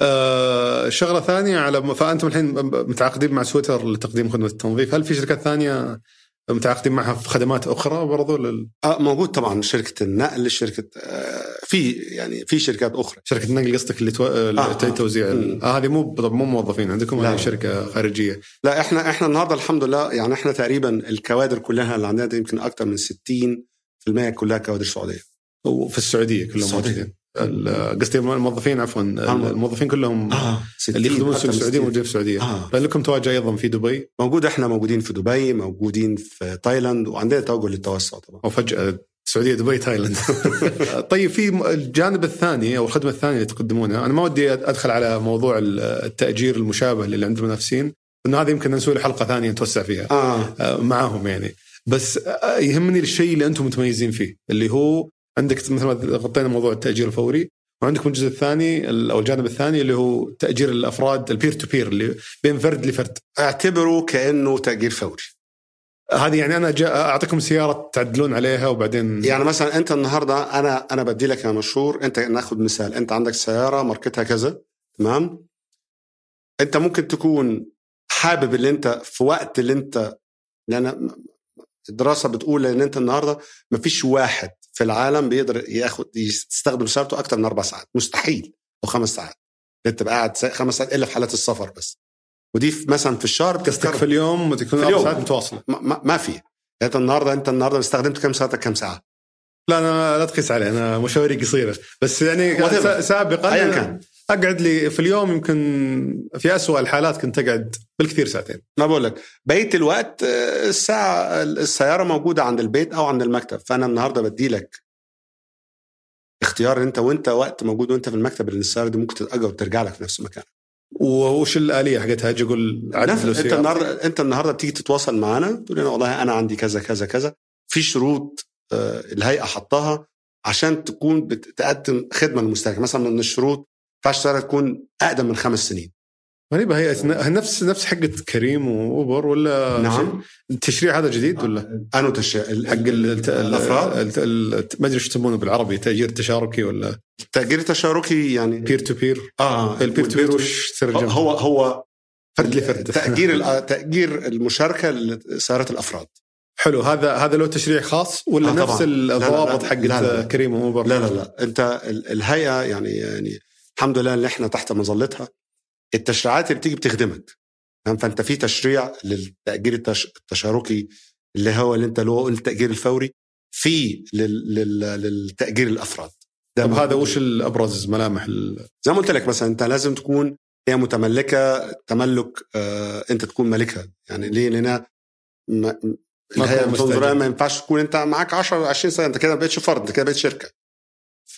آه شغله ثانيه على فانتم الحين متعاقدين مع سويتر لتقديم خدمه التنظيف هل في شركات ثانيه متعاقدين معها في خدمات اخرى برضو لل... آه موجود طبعا شركه النقل شركه آه في يعني في شركات اخرى شركه النقل قصدك اللي تو... آه آه توزيع آه, آه هذه مو مو موظفين عندكم هذه شركه خارجيه لا احنا احنا النهارده الحمد لله يعني احنا تقريبا الكوادر كلها اللي عندنا يمكن اكثر من 60% كلها كوادر سعوديه وفي السعوديه كلهم موجودين قصدي الموظفين عفوا الموظفين كلهم آه. اللي يخدمون السوق السعوديه موجودين في السعوديه آه. لكم تواجه ايضا في دبي موجود احنا موجودين في دبي موجودين في تايلاند وعندنا توجه للتوسع طبعا وفجاه السعوديه دبي تايلاند طيب في الجانب الثاني او الخدمه الثانيه اللي تقدمونها انا ما ودي ادخل على موضوع التاجير المشابه اللي عند المنافسين انه هذا يمكن نسوي له حلقه ثانيه نتوسع فيها آه. آه، معاهم يعني بس آه، يهمني الشيء اللي انتم متميزين فيه اللي هو عندك مثل ما غطينا موضوع التاجير الفوري وعندكم الجزء الثاني او الجانب الثاني اللي هو تاجير الافراد البير تو بير اللي بين فرد لفرد اعتبره كانه تاجير فوري هذه يعني انا جاء اعطيكم سياره تعدلون عليها وبعدين يعني مثلا انت النهارده انا انا بدي لك يا مشهور انت ناخذ مثال انت عندك سياره ماركتها كذا تمام انت ممكن تكون حابب اللي انت في وقت اللي انت لان الدراسه بتقول ان انت النهارده ما فيش واحد في العالم بيقدر ياخد يستخدم سيارته اكثر من اربع ساعات مستحيل او خمس ساعات انت تبقى قاعد خمس ساعات الا في حالات السفر بس ودي في مثلا في الشهر قصدك في اليوم تكون اربع ساعات متواصله ما, ما في انت النهارده انت النهارده استخدمت كم ساعتك كم ساعه لا انا لا تقيس علي انا مشاويري قصيره بس يعني سابقا ايا كان اقعد لي في اليوم يمكن في أسوأ الحالات كنت اقعد بالكثير ساعتين ما بقول لك بقيه الوقت آه، الساعه السياره موجوده عند البيت او عند المكتب فانا النهارده بدي لك اختيار انت وانت وقت موجود وانت في المكتب ان السياره دي ممكن تتاجر وترجع لك في نفس المكان وش الاليه حقتها اجي اقول انت النهارده انت النهارده بتيجي تتواصل معانا تقول لنا والله انا عندي كذا كذا كذا في شروط آه، الهيئه حطها عشان تكون بتقدم خدمه للمستهلك مثلا من الشروط ينفعش السياره تكون اقدم من خمس سنين غريبه هي نفس نفس حقه كريم واوبر ولا نعم التشريع هذا جديد ولا؟ انو تشريع حق الافراد ما ادري ايش يسمونه بالعربي تاجير تشاركي ولا تاجير تشاركي يعني بير تو بير اه البير تو بير وش ترجم هو هو فرد لفرد تاجير تاجير المشاركه لسيارات الافراد حلو هذا هذا له تشريع خاص ولا آه نفس طبعاً. لا، لا، الضوابط لا، حقت لا، لا. كريم وموبر لا لا لا انت ال- الهيئه يعني يعني الحمد لله اللي احنا تحت مظلتها التشريعات اللي بتيجي بتخدمك فاهم؟ فانت في تشريع للتاجير التش... التشاركي اللي هو اللي انت له التاجير الفوري في لل... لل... للتاجير الافراد ده طب هذا موجود. وش الابرز ملامح ال... زي ما قلت لك مثلا انت لازم تكون هي متملكه تملك آه انت تكون مالكها يعني ليه؟ لان ما ما الهيئه تكون بتنظر مستأجر. ما ينفعش تكون انت معاك 10 20 سنه انت كده ما بقتش فرد انت كده بقيت شركه ف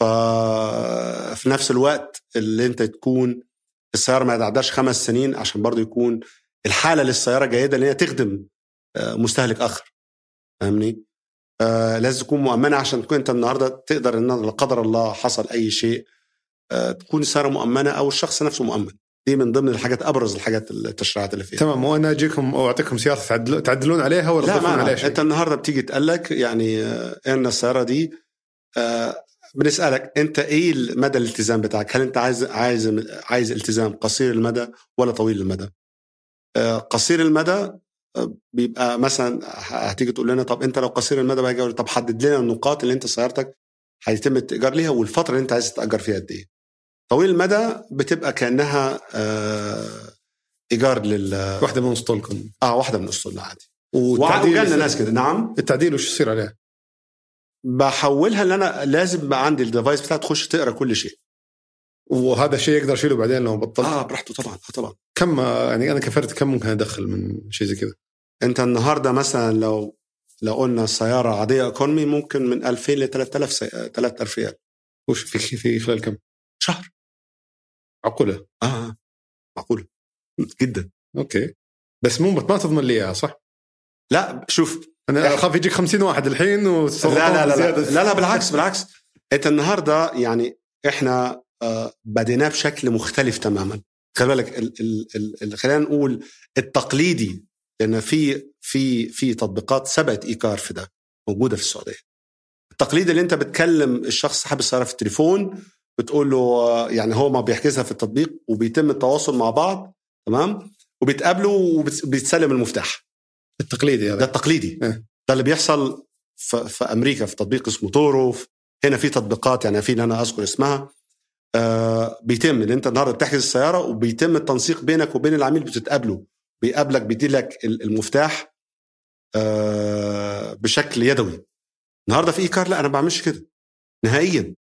في نفس الوقت اللي انت تكون السياره ما يتعداش خمس سنين عشان برضو يكون الحاله للسياره جيده اللي هي تخدم آه، مستهلك اخر فاهمني؟ آه لازم تكون مؤمنه عشان تكون انت النهارده تقدر ان لا قدر الله حصل اي شيء آه تكون السياره مؤمنه او الشخص نفسه مؤمن دي من ضمن الحاجات ابرز الحاجات التشريعات اللي فيها تمام وانا اجيكم او اعطيكم سياره تعدل... تعدلون عليها ولا لا تضيفون ما عليها عليها شيء؟ انت النهارده بتيجي تقول لك يعني آه، ان السياره دي آه، بنسالك انت ايه مدى الالتزام بتاعك؟ هل انت عايز عايز عايز التزام قصير المدى ولا طويل المدى؟ آه، قصير المدى آه، بيبقى مثلا هتيجي تقول لنا طب انت لو قصير المدى بقى أقول طب حدد لنا النقاط اللي انت سيارتك هيتم التاجار ليها والفتره اللي انت عايز تتاجر فيها قد ايه؟ طويل المدى بتبقى كانها آه، ايجار لل واحده من اسطولكم اه واحده من اسطول عادي والتعديل وجالنا ناس كده نعم التعديل وش يصير عليه؟ بحولها ان انا لازم يبقى عندي الديفايس بتاعي تخش تقرا كل شيء وهذا الشيء يقدر يشيله بعدين لو بطلت اه براحته طبعا آه طبعا كم يعني انا كفرت كم ممكن ادخل من شيء زي كذا؟ انت النهارده مثلا لو لو قلنا سياره عاديه ايكونومي ممكن من 2000 ل 3000 سي... 3000 ريال وش في في خلال كم؟ شهر عقوله اه آه. معقول جدا اوكي بس مو ما تضمن لي اياها صح؟ لا شوف انا اخاف يجيك 50 واحد الحين لا لا لا لا, زيادة. لا, لا بالعكس بالعكس انت النهارده يعني احنا آه بديناه بشكل مختلف تماما خلي بالك ال- ال- ال- ال- خلينا نقول التقليدي لان في في في تطبيقات سبقت ايكار في ده موجوده في السعوديه التقليد اللي انت بتكلم الشخص صاحب السياره في التليفون بتقول له آه، يعني هو ما بيحجزها في التطبيق وبيتم التواصل مع بعض تمام وبيتقابلوا وبيتسلم المفتاح التقليدي ده هذا التقليدي إيه. ده اللي بيحصل في, في امريكا في تطبيق اسمه تورو في- هنا في تطبيقات يعني في اللي انا اذكر اسمها آه بيتم ان انت النهارده بتحجز السياره وبيتم التنسيق بينك وبين العميل بتتقابلوا بيقابلك بيدي لك ال- المفتاح آه بشكل يدوي النهارده في ايكار لا انا ما بعملش كده نهائيا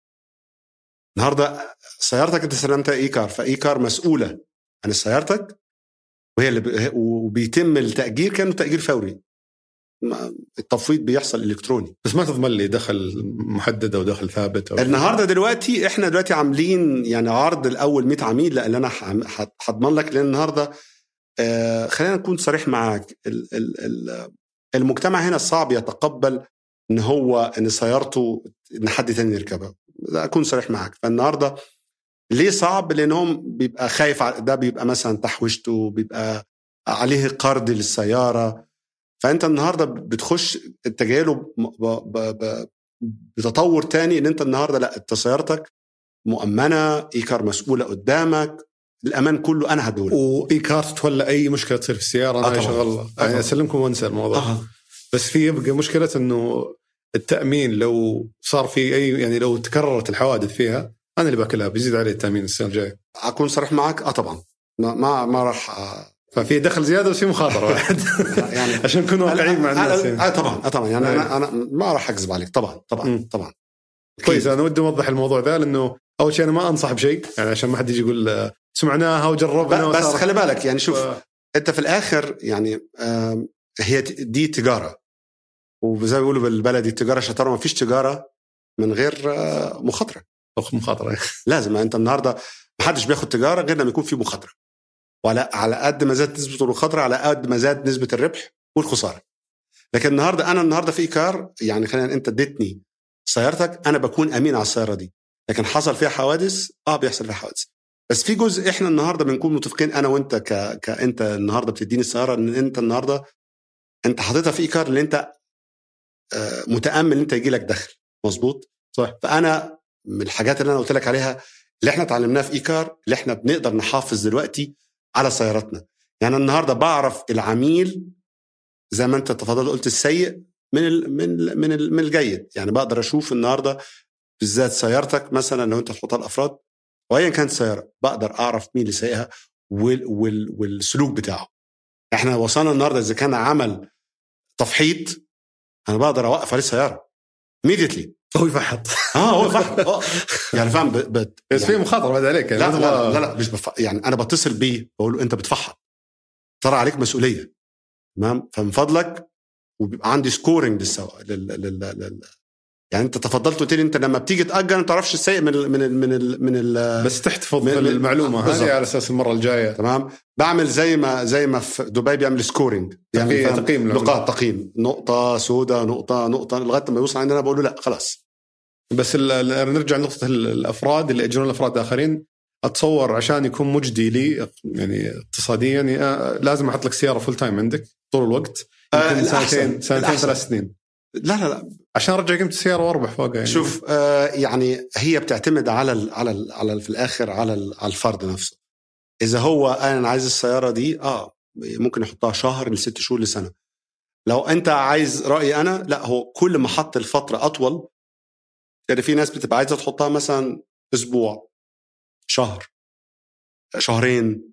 النهارده سيارتك انت سلمتها ايكار فايكار مسؤوله عن سيارتك وهي اللي ب... وبيتم التاجير كانه تاجير فوري ما- التفويض بيحصل الكتروني بس ما تضمن لي دخل محدد او دخل ثابت أو النهارده دلوقتي احنا دلوقتي عاملين يعني عرض الاول 100 عميل لا اللي انا ح- ح- هضمن لك لان النهارده آه خلينا نكون صريح معاك ال- ال- ال- المجتمع هنا صعب يتقبل ان هو ان سيارته ان حد تاني يركبها لا اكون صريح معاك فالنهارده ليه صعب لانهم بيبقى خايف ع- ده بيبقى مثلا تحويشته بيبقى عليه قرض للسياره فانت النهارده بتخش انت جاي له ب- ب- ب- بتطور تاني ان انت النهارده لا انت سيارتك مؤمنه ايكار مسؤوله قدامك الامان كله انا هدولك وايكار تتولى اي مشكله تصير في السياره آه انا طبعاً. شغل آه يعني طبعاً. اسلمكم وانسى الموضوع آه. بس في يبقى مشكله انه التامين لو صار في اي يعني لو تكررت الحوادث فيها انا اللي باكلها بيزيد علي التامين السنه الجايه اكون صريح معك اه طبعا ما ما, ما راح آه، ففي دخل زياده بس في مخاطره بعد يعني عشان نكون واقعيين مع الناس آه يعني. آه طبعا آه طبعا يعني أيوة. انا انا ما راح اكذب عليك طبعا طبعا مم. طبعا كويس انا ودي اوضح الموضوع ذا لانه اول شيء انا ما انصح بشيء يعني عشان ما حد يجي يقول آه، سمعناها وجربنا ب- بس وصار- خلي بالك يعني شوف ف- انت في الاخر يعني آم، هي ت- دي تجاره وزي ما بيقولوا بالبلدي التجاره شطاره ما فيش تجاره من غير آه، مخاطره أخ مخاطره لازم انت النهارده ما حدش بياخد تجاره غير لما يكون في مخاطره وعلى على قد ما زادت نسبه المخاطره على قد ما زاد نسبه الربح والخساره لكن النهارده انا النهارده في كار يعني خلينا انت اديتني سيارتك انا بكون امين على السياره دي لكن حصل فيها حوادث اه بيحصل فيها حوادث بس في جزء احنا النهارده بنكون متفقين انا وانت ك... كانت النهارده بتديني السياره ان انت النهارده انت حاططها في ايكار اللي انت آه، متامل ان انت يجي لك دخل مظبوط صح. فانا من الحاجات اللي انا قلت لك عليها اللي احنا اتعلمناها في ايكار اللي احنا بنقدر نحافظ دلوقتي على سياراتنا يعني النهارده بعرف العميل زي ما انت تفضلت قلت السيء من ال من ال من, ال من الجيد يعني بقدر اشوف النهارده بالذات سيارتك مثلا لو انت تحطها الافراد وايا كانت السياره بقدر اعرف مين اللي سايقها وال وال والسلوك بتاعه احنا وصلنا النهارده اذا كان عمل تفحيط انا بقدر اوقف عليه السياره immediately هو يفحط اه هو فحط آه. يعني فاهم ب... ب... بس في يعني مخاطره بعد عليك يعني لا, ما لا, تبغى- لا لا مش بف... يعني انا بتصل بيه بقول له انت بتفحط ترى عليك مسؤوليه تمام فمن فضلك وبيبقى عندي سكورنج للسواق لل... لل... لل... يعني انت تفضلت قلت لي انت لما بتيجي تاجر ما تعرفش السايق من ال... من ال... من ال... من ال... بس تحتفظ من- من- بالمعلومه بالضبط. هذه على اساس المره الجايه تمام بعمل زي ما زي ما في دبي بيعمل سكورنج يعني تقييم- فاهم؟ تقييم العملاء. نقاط تقييم نقطه سوداء نقطه نقطه لغايه ما يوصل عندنا بقول له لا خلاص بس ال- ال- نرجع لنقطه ال- الافراد اللي ياجرون الافراد اخرين اتصور عشان يكون مجدي لي يعني اقتصاديا يعني آه، لازم احط لك سياره فول تايم عندك طول الوقت آه، يمكن الأحسن. سنتين سنتين الأحسن. ثلاث سنين لا لا لا عشان ارجع قيمه السياره واربح فوقها يعني شوف آه يعني هي بتعتمد على ال على ال على ال في الاخر على ال على الفرد نفسه اذا هو انا عايز السياره دي اه ممكن يحطها شهر لست شهور لسنه لو انت عايز رايي انا لا هو كل ما حط الفتره اطول يعني في ناس بتبقى عايزه تحطها مثلا اسبوع شهر شهرين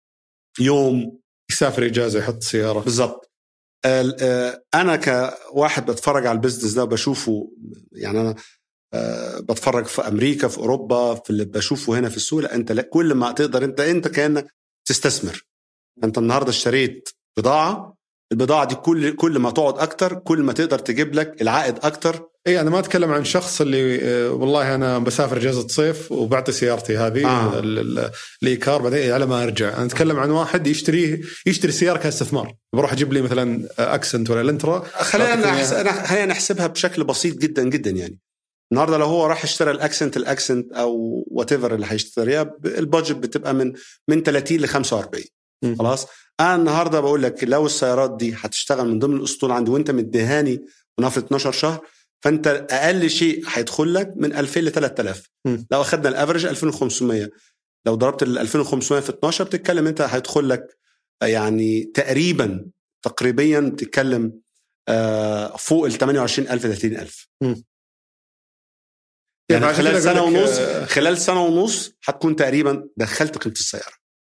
يوم يسافر اجازه يحط سياره بالظبط ال- آه، انا كواحد بتفرج على البيزنس ده وبشوفه يعني انا آه، بتفرج في امريكا في اوروبا في اللي بشوفه هنا في السوق لا انت لا كل ما تقدر انت انت كانك تستثمر انت النهارده اشتريت بضاعه البضاعه دي كل كل ما تقعد اكتر كل ما تقدر تجيب لك العائد اكتر اي انا ما اتكلم عن شخص اللي آه، والله انا بسافر اجازه صيف وبعطي سيارتي هذه آه. ال- ال- الايكار بعدين على ما ارجع انا اتكلم عن واحد يشتريه يشتري سياره كاستثمار بروح اجيب لي مثلا اكسنت ولا الانترا خلينا أعطيك نحس... إياها. نح- خلينا نحسبها بشكل بسيط جدا جدا يعني النهارده لو هو راح اشترى الاكسنت الاكسنت او وات ايفر اللي هيشتريها ب- البادجت بتبقى من من 30 ل 45 مم. خلاص انا النهارده بقول لك لو السيارات دي هتشتغل من ضمن الاسطول عندي وانت مديهاني ونفرض 12 شهر فانت اقل شيء هيدخل لك من 2000 ل 3000 مم. لو اخذنا الافرج 2500 لو ضربت ال 2500 في 12 بتتكلم انت هيدخل لك يعني تقريبا تقريبا بتتكلم آه، فوق ال 28000 30000 مم. يعني عشان خلال كده سنه أقول لك، ونص آه، خلال سنه ونص هتكون تقريبا دخلت قيمه السياره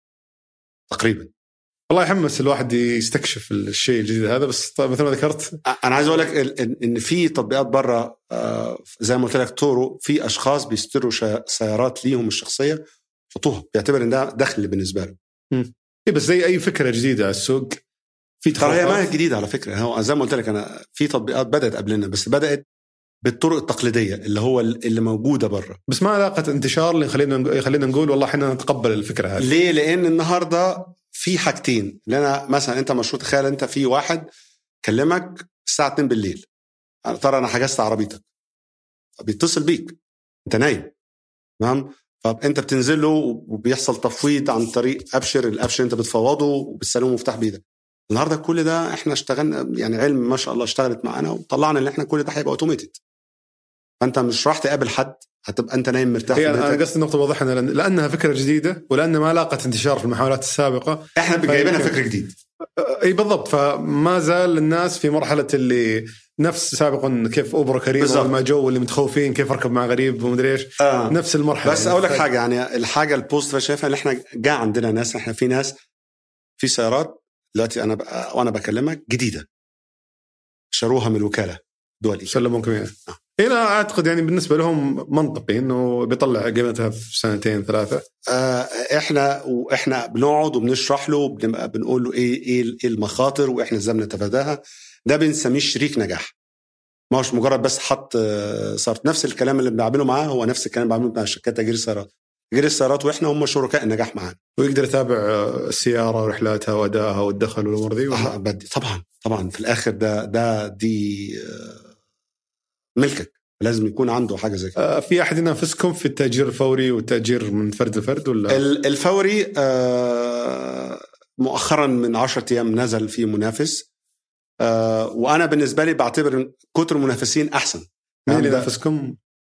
تقريبا والله يحمس الواحد يستكشف الشيء الجديد هذا بس طيب مثل ما ذكرت انا عايز اقول لك ال- ان إن في تطبيقات بره آه، زي ما قلت لك تورو في اشخاص بيشتروا شا- سيارات ليهم الشخصيه يحطوها بيعتبر ان ده دخل بالنسبه له إيه بس زي اي فكره جديده على السوق في ترى هي ما هي تخوفات جديده على فكره هو زي ما قلت لك انا في تطبيقات بدات قبلنا بس بدات بالطرق التقليديه اللي هو اللي موجوده بره بس ما لاقت انتشار اللي يخلينا يخلينا نقول والله احنا نتقبل الفكره هذه ليه؟ لان النهارده في حاجتين اللي انا مثلا انت مشروع تخيل انت في واحد كلمك الساعه 2 بالليل أنا ترى انا حجزت عربيتك بيتصل بيك انت نايم تمام فانت بتنزل له وبيحصل تفويض عن طريق ابشر الابشر انت بتفوضه وبتسلمه مفتاح بايدك النهارده كل ده احنا اشتغلنا يعني علم ما شاء الله اشتغلت معانا وطلعنا ان احنا كل ده هيبقى اوتوميتد فانت مش راح تقابل حد هتبقى انت نايم مرتاح في هي انا بيتك. قصدي النقطه واضحه إن لأن- لانها فكره جديده ولان ما لاقت انتشار في المحاولات السابقه احنا جايبينها فيمكن- فكر جديد اي بالضبط فما زال الناس في مرحله اللي نفس سابقا كيف اوبر كريم بالضبط. اول ما جو اللي متخوفين كيف اركب مع غريب ومدري ايش آه. نفس المرحله بس يعني. اقول لك حاجه يعني الحاجه البوست شايفها ان احنا جاء عندنا ناس احنا في ناس في سيارات دلوقتي انا بقى وانا بكلمك جديده شروها من الوكاله دولي سلموكم اياها هنا اعتقد يعني بالنسبه لهم منطقي انه بيطلع قيمتها في سنتين ثلاثه آه احنا واحنا بنقعد وبنشرح له بنبقى بنقول له ايه ايه إيه المخاطر واحنا ازاي بنتفاداها ده بنسميه شريك نجاح ما هوش مجرد بس حط آه، صارت نفس الكلام اللي بنعمله معاه هو نفس الكلام اللي بعمله مع شركات تأجير السيارات تأجير السيارات واحنا هم شركاء النجاح معانا ويقدر يتابع آه، السياره ورحلاتها وادائها والدخل والامور ذي آه، بدي طبعا طبعا في الاخر ده ده دي آه، ملكك لازم يكون عنده حاجه زي كده آه، في احد ينافسكم في التاجير الفوري والتاجير من فرد لفرد ولا ال- الفوري آه، مؤخرا من 10 ايام نزل فيه منافس آه، وانا بالنسبه لي بعتبر إن كتر المنافسين احسن مين اللي ده- ينافسكم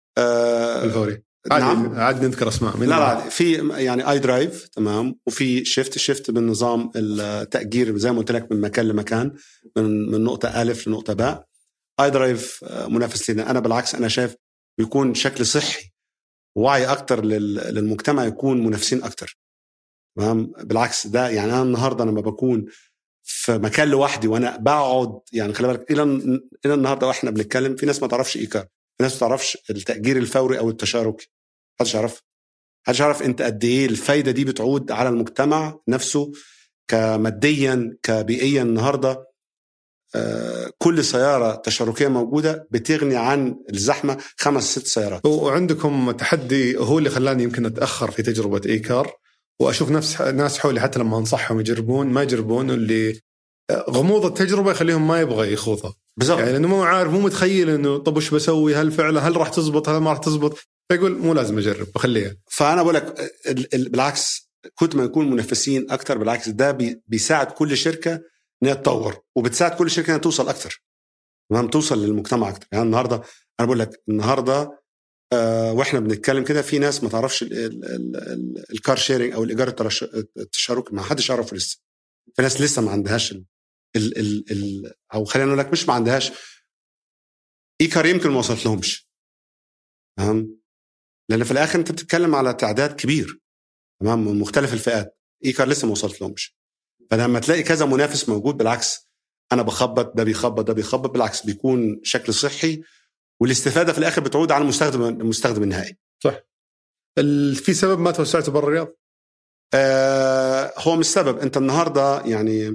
آه، الفوري؟ عادي نعم. عادي نذكر اسماء مين لا اللي- لا في يعني اي درايف تمام وفي شيفت شيفت بالنظام التاجير زي ما قلت لك من مكان لمكان من من نقطه الف لنقطه باء اي درايف منافس لنا انا بالعكس انا شايف بيكون شكل صحي وعي اكتر للمجتمع يكون منافسين اكتر تمام بالعكس ده يعني انا النهارده لما بكون في مكان لوحدي وانا بقعد يعني خلي بالك الى الى النهارده واحنا بنتكلم في ناس ما تعرفش ايكار في ناس ما تعرفش التاجير الفوري او التشاركي محدش يعرف محدش يعرف انت قد ايه الفايده دي بتعود على المجتمع نفسه كماديا كبيئيا النهارده آه، كل سياره تشاركيه موجوده بتغني عن الزحمه خمس ست سيارات وعندكم تحدي هو اللي خلاني يمكن اتاخر في تجربه ايكار واشوف نفس ناس حولي حتى لما انصحهم يجربون ما يجربون اللي آه، غموض التجربه يخليهم ما يبغى يخوضها بالضبط يعني لانه مو عارف مو متخيل انه طب وش بسوي هل فعلا هل راح تزبط هل ما راح تزبط فيقول مو لازم اجرب بخليها فانا بقول لك بالعكس كنت ما يكون منافسين اكثر بالعكس ده بيساعد كل شركه انها تطور وبتساعد كل شركه انها توصل اكثر تمام توصل للمجتمع اكثر يعني النهارده انا بقول لك النهارده آه واحنا بنتكلم كده في ناس ما تعرفش الكار شيرنج او الايجار التشاركي ما حدش يعرفه لسه في ناس لسه ما عندهاش ال ال ال ال او خلينا نقول لك مش ما عندهاش ايكار يمكن ما وصلت لهمش تمام لان في الاخر انت بتتكلم على تعداد كبير تمام من مختلف الفئات ايكار لسه ما وصلت لهمش فلما تلاقي كذا منافس موجود بالعكس انا بخبط ده بيخبط ده بيخبط بالعكس بيكون شكل صحي والاستفاده في الاخر بتعود على المستخدم المستخدم النهائي صح في سبب ما توسعتوا برا الرياض؟ آه هو مش سبب انت النهارده يعني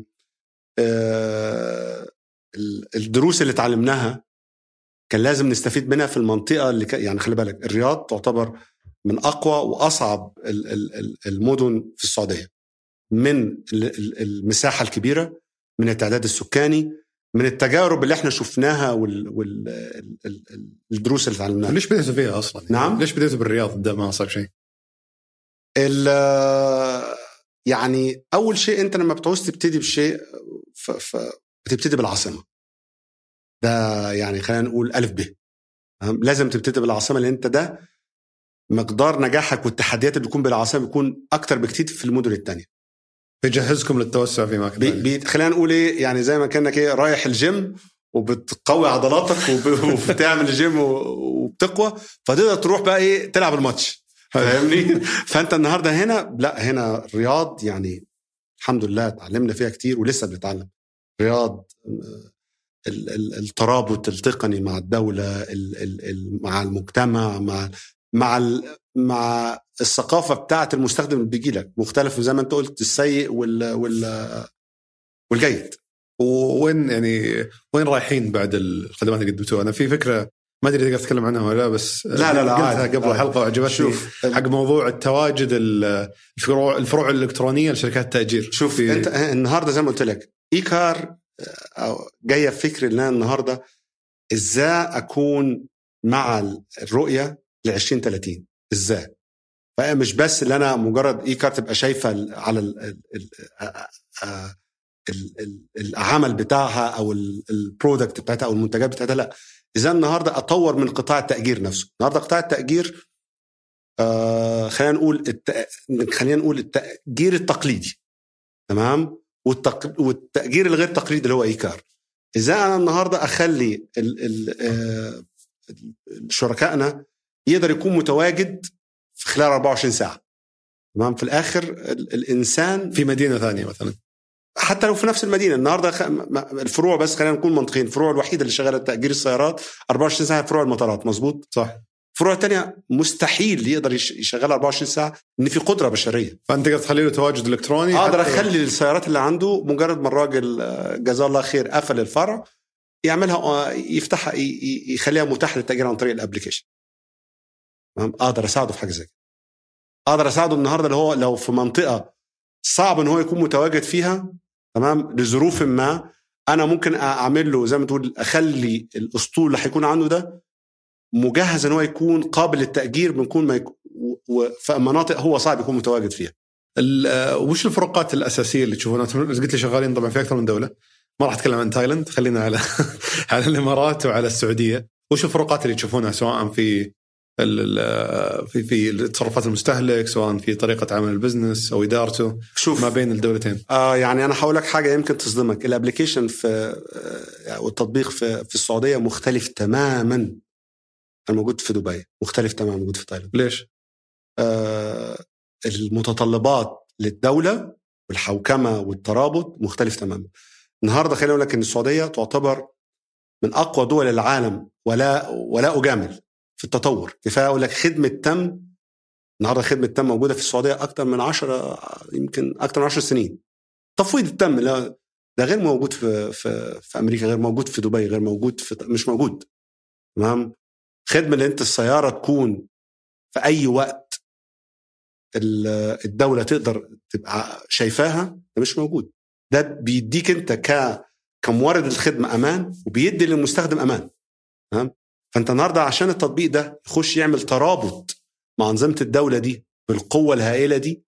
آه الدروس اللي تعلمناها كان لازم نستفيد منها في المنطقه اللي يعني خلي بالك الرياض تعتبر من اقوى واصعب المدن في السعوديه من المساحه الكبيره من التعداد السكاني من التجارب اللي احنا شفناها والدروس اللي تعلمناها ليش بديتوا فيها اصلا؟ نعم ليش بديتوا بالرياض ده ما صار شيء؟ يعني اول شيء انت لما بتعوز تبتدي بشيء ف... ف... بتبتدي بالعاصمه ده يعني خلينا نقول الف ب لازم تبتدي بالعاصمه لان انت ده مقدار نجاحك والتحديات اللي بتكون بالعاصمه بيكون اكتر بكتير في المدن الثانيه بيجهزكم للتوسع في اماكن بي بي خلينا نقول ايه يعني زي ما كانك ايه رايح الجيم وبتقوي عضلاتك وبتعمل الجيم وبتقوى فتقدر تروح بقى ايه تلعب الماتش فاهمني فانت النهارده هنا لا هنا الرياض يعني الحمد لله تعلمنا فيها كتير ولسه بنتعلم رياض الترابط التقني مع الدوله مع المجتمع مع مع مع الثقافه بتاعه المستخدم اللي بيجي لك مختلف زي ما انت قلت السيء وال وال والجيد وين يعني وين رايحين بعد الخدمات اللي قدمتوها؟ انا في فكره ما ادري اذا تتكلم عنها ولا لا بس لا لا لا قلتها قبل الحلقه وعجبتني حق موضوع التواجد الفروع الفروع الالكترونيه لشركات التاجير شوف في انت النهارده زي ما قلت لك ايكار جايه فكر ان النهارده ازاي اكون مع الرؤيه ل 2030 ازاي فهي مش بس اللي انا مجرد اي كارت تبقى شايفه على ال ال العمل بتاعها او البرودكت بتاعتها او المنتجات بتاعتها لا اذا النهارده اطور من قطاع التاجير نفسه النهارده قطاع التاجير آه خلينا نقول الت... خلينا نقول التاجير التقليدي تمام والتق... والتاجير الغير تقليدي اللي هو ايكار اذا انا النهارده اخلي ال... ال... آه شركائنا يقدر يكون متواجد في خلال 24 ساعه تمام في الاخر الانسان في مدينه ثانيه مثلا حتى لو في نفس المدينه النهارده الفروع بس خلينا نكون منطقيين الفروع الوحيده اللي شغاله تاجير السيارات 24 ساعه فروع المطارات مظبوط صح فروع تانية مستحيل يقدر يشغلها 24 ساعه ان في قدره بشريه فانت تقدر تخلي له تواجد الكتروني اقدر اخلي السيارات اللي عنده مجرد ما الراجل جزاه الله خير قفل الفرع يعملها يفتحها يخليها متاحه للتاجير عن طريق الابلكيشن اقدر اساعده في حاجه زي كده اقدر اساعده النهارده اللي هو لو في منطقه صعب ان هو يكون متواجد فيها تمام لظروف ما انا ممكن اعمل له زي ما تقول اخلي الاسطول اللي هيكون عنده ده مجهز ان هو يكون قابل للتاجير من كون ما يكون في مناطق هو صعب يكون متواجد فيها وش الفروقات الاساسيه اللي تشوفونها؟ قلت لي شغالين طبعا في اكثر من دوله ما راح اتكلم عن تايلاند خلينا على على الامارات وعلى السعوديه وش الفروقات اللي تشوفونها سواء في في في تصرفات المستهلك سواء في طريقه عمل البزنس او ادارته شوف ما بين الدولتين آه يعني انا هقول لك حاجه يمكن تصدمك الابلكيشن في آه والتطبيق في في السعوديه مختلف تماما الموجود في دبي مختلف تماما موجود في تايلاند ليش؟ آه المتطلبات للدوله والحوكمه والترابط مختلف تماما النهارده خليني اقول لك ان السعوديه تعتبر من اقوى دول العالم ولا ولا اجامل في التطور كفايه اقول لك خدمه تم النهارده خدمه تم موجوده في السعوديه اكثر من 10 يمكن اكثر من 10 سنين تفويض التم لا ده غير موجود في في في امريكا غير موجود في دبي غير موجود في مش موجود تمام خدمه اللي انت السياره تكون في اي وقت الدوله تقدر تبقى شايفاها ده مش موجود ده بيديك انت ك كمورد الخدمه امان وبيدي للمستخدم امان تمام فانت النهارده عشان التطبيق ده يخش يعمل ترابط مع انظمه الدوله دي بالقوه الهائله دي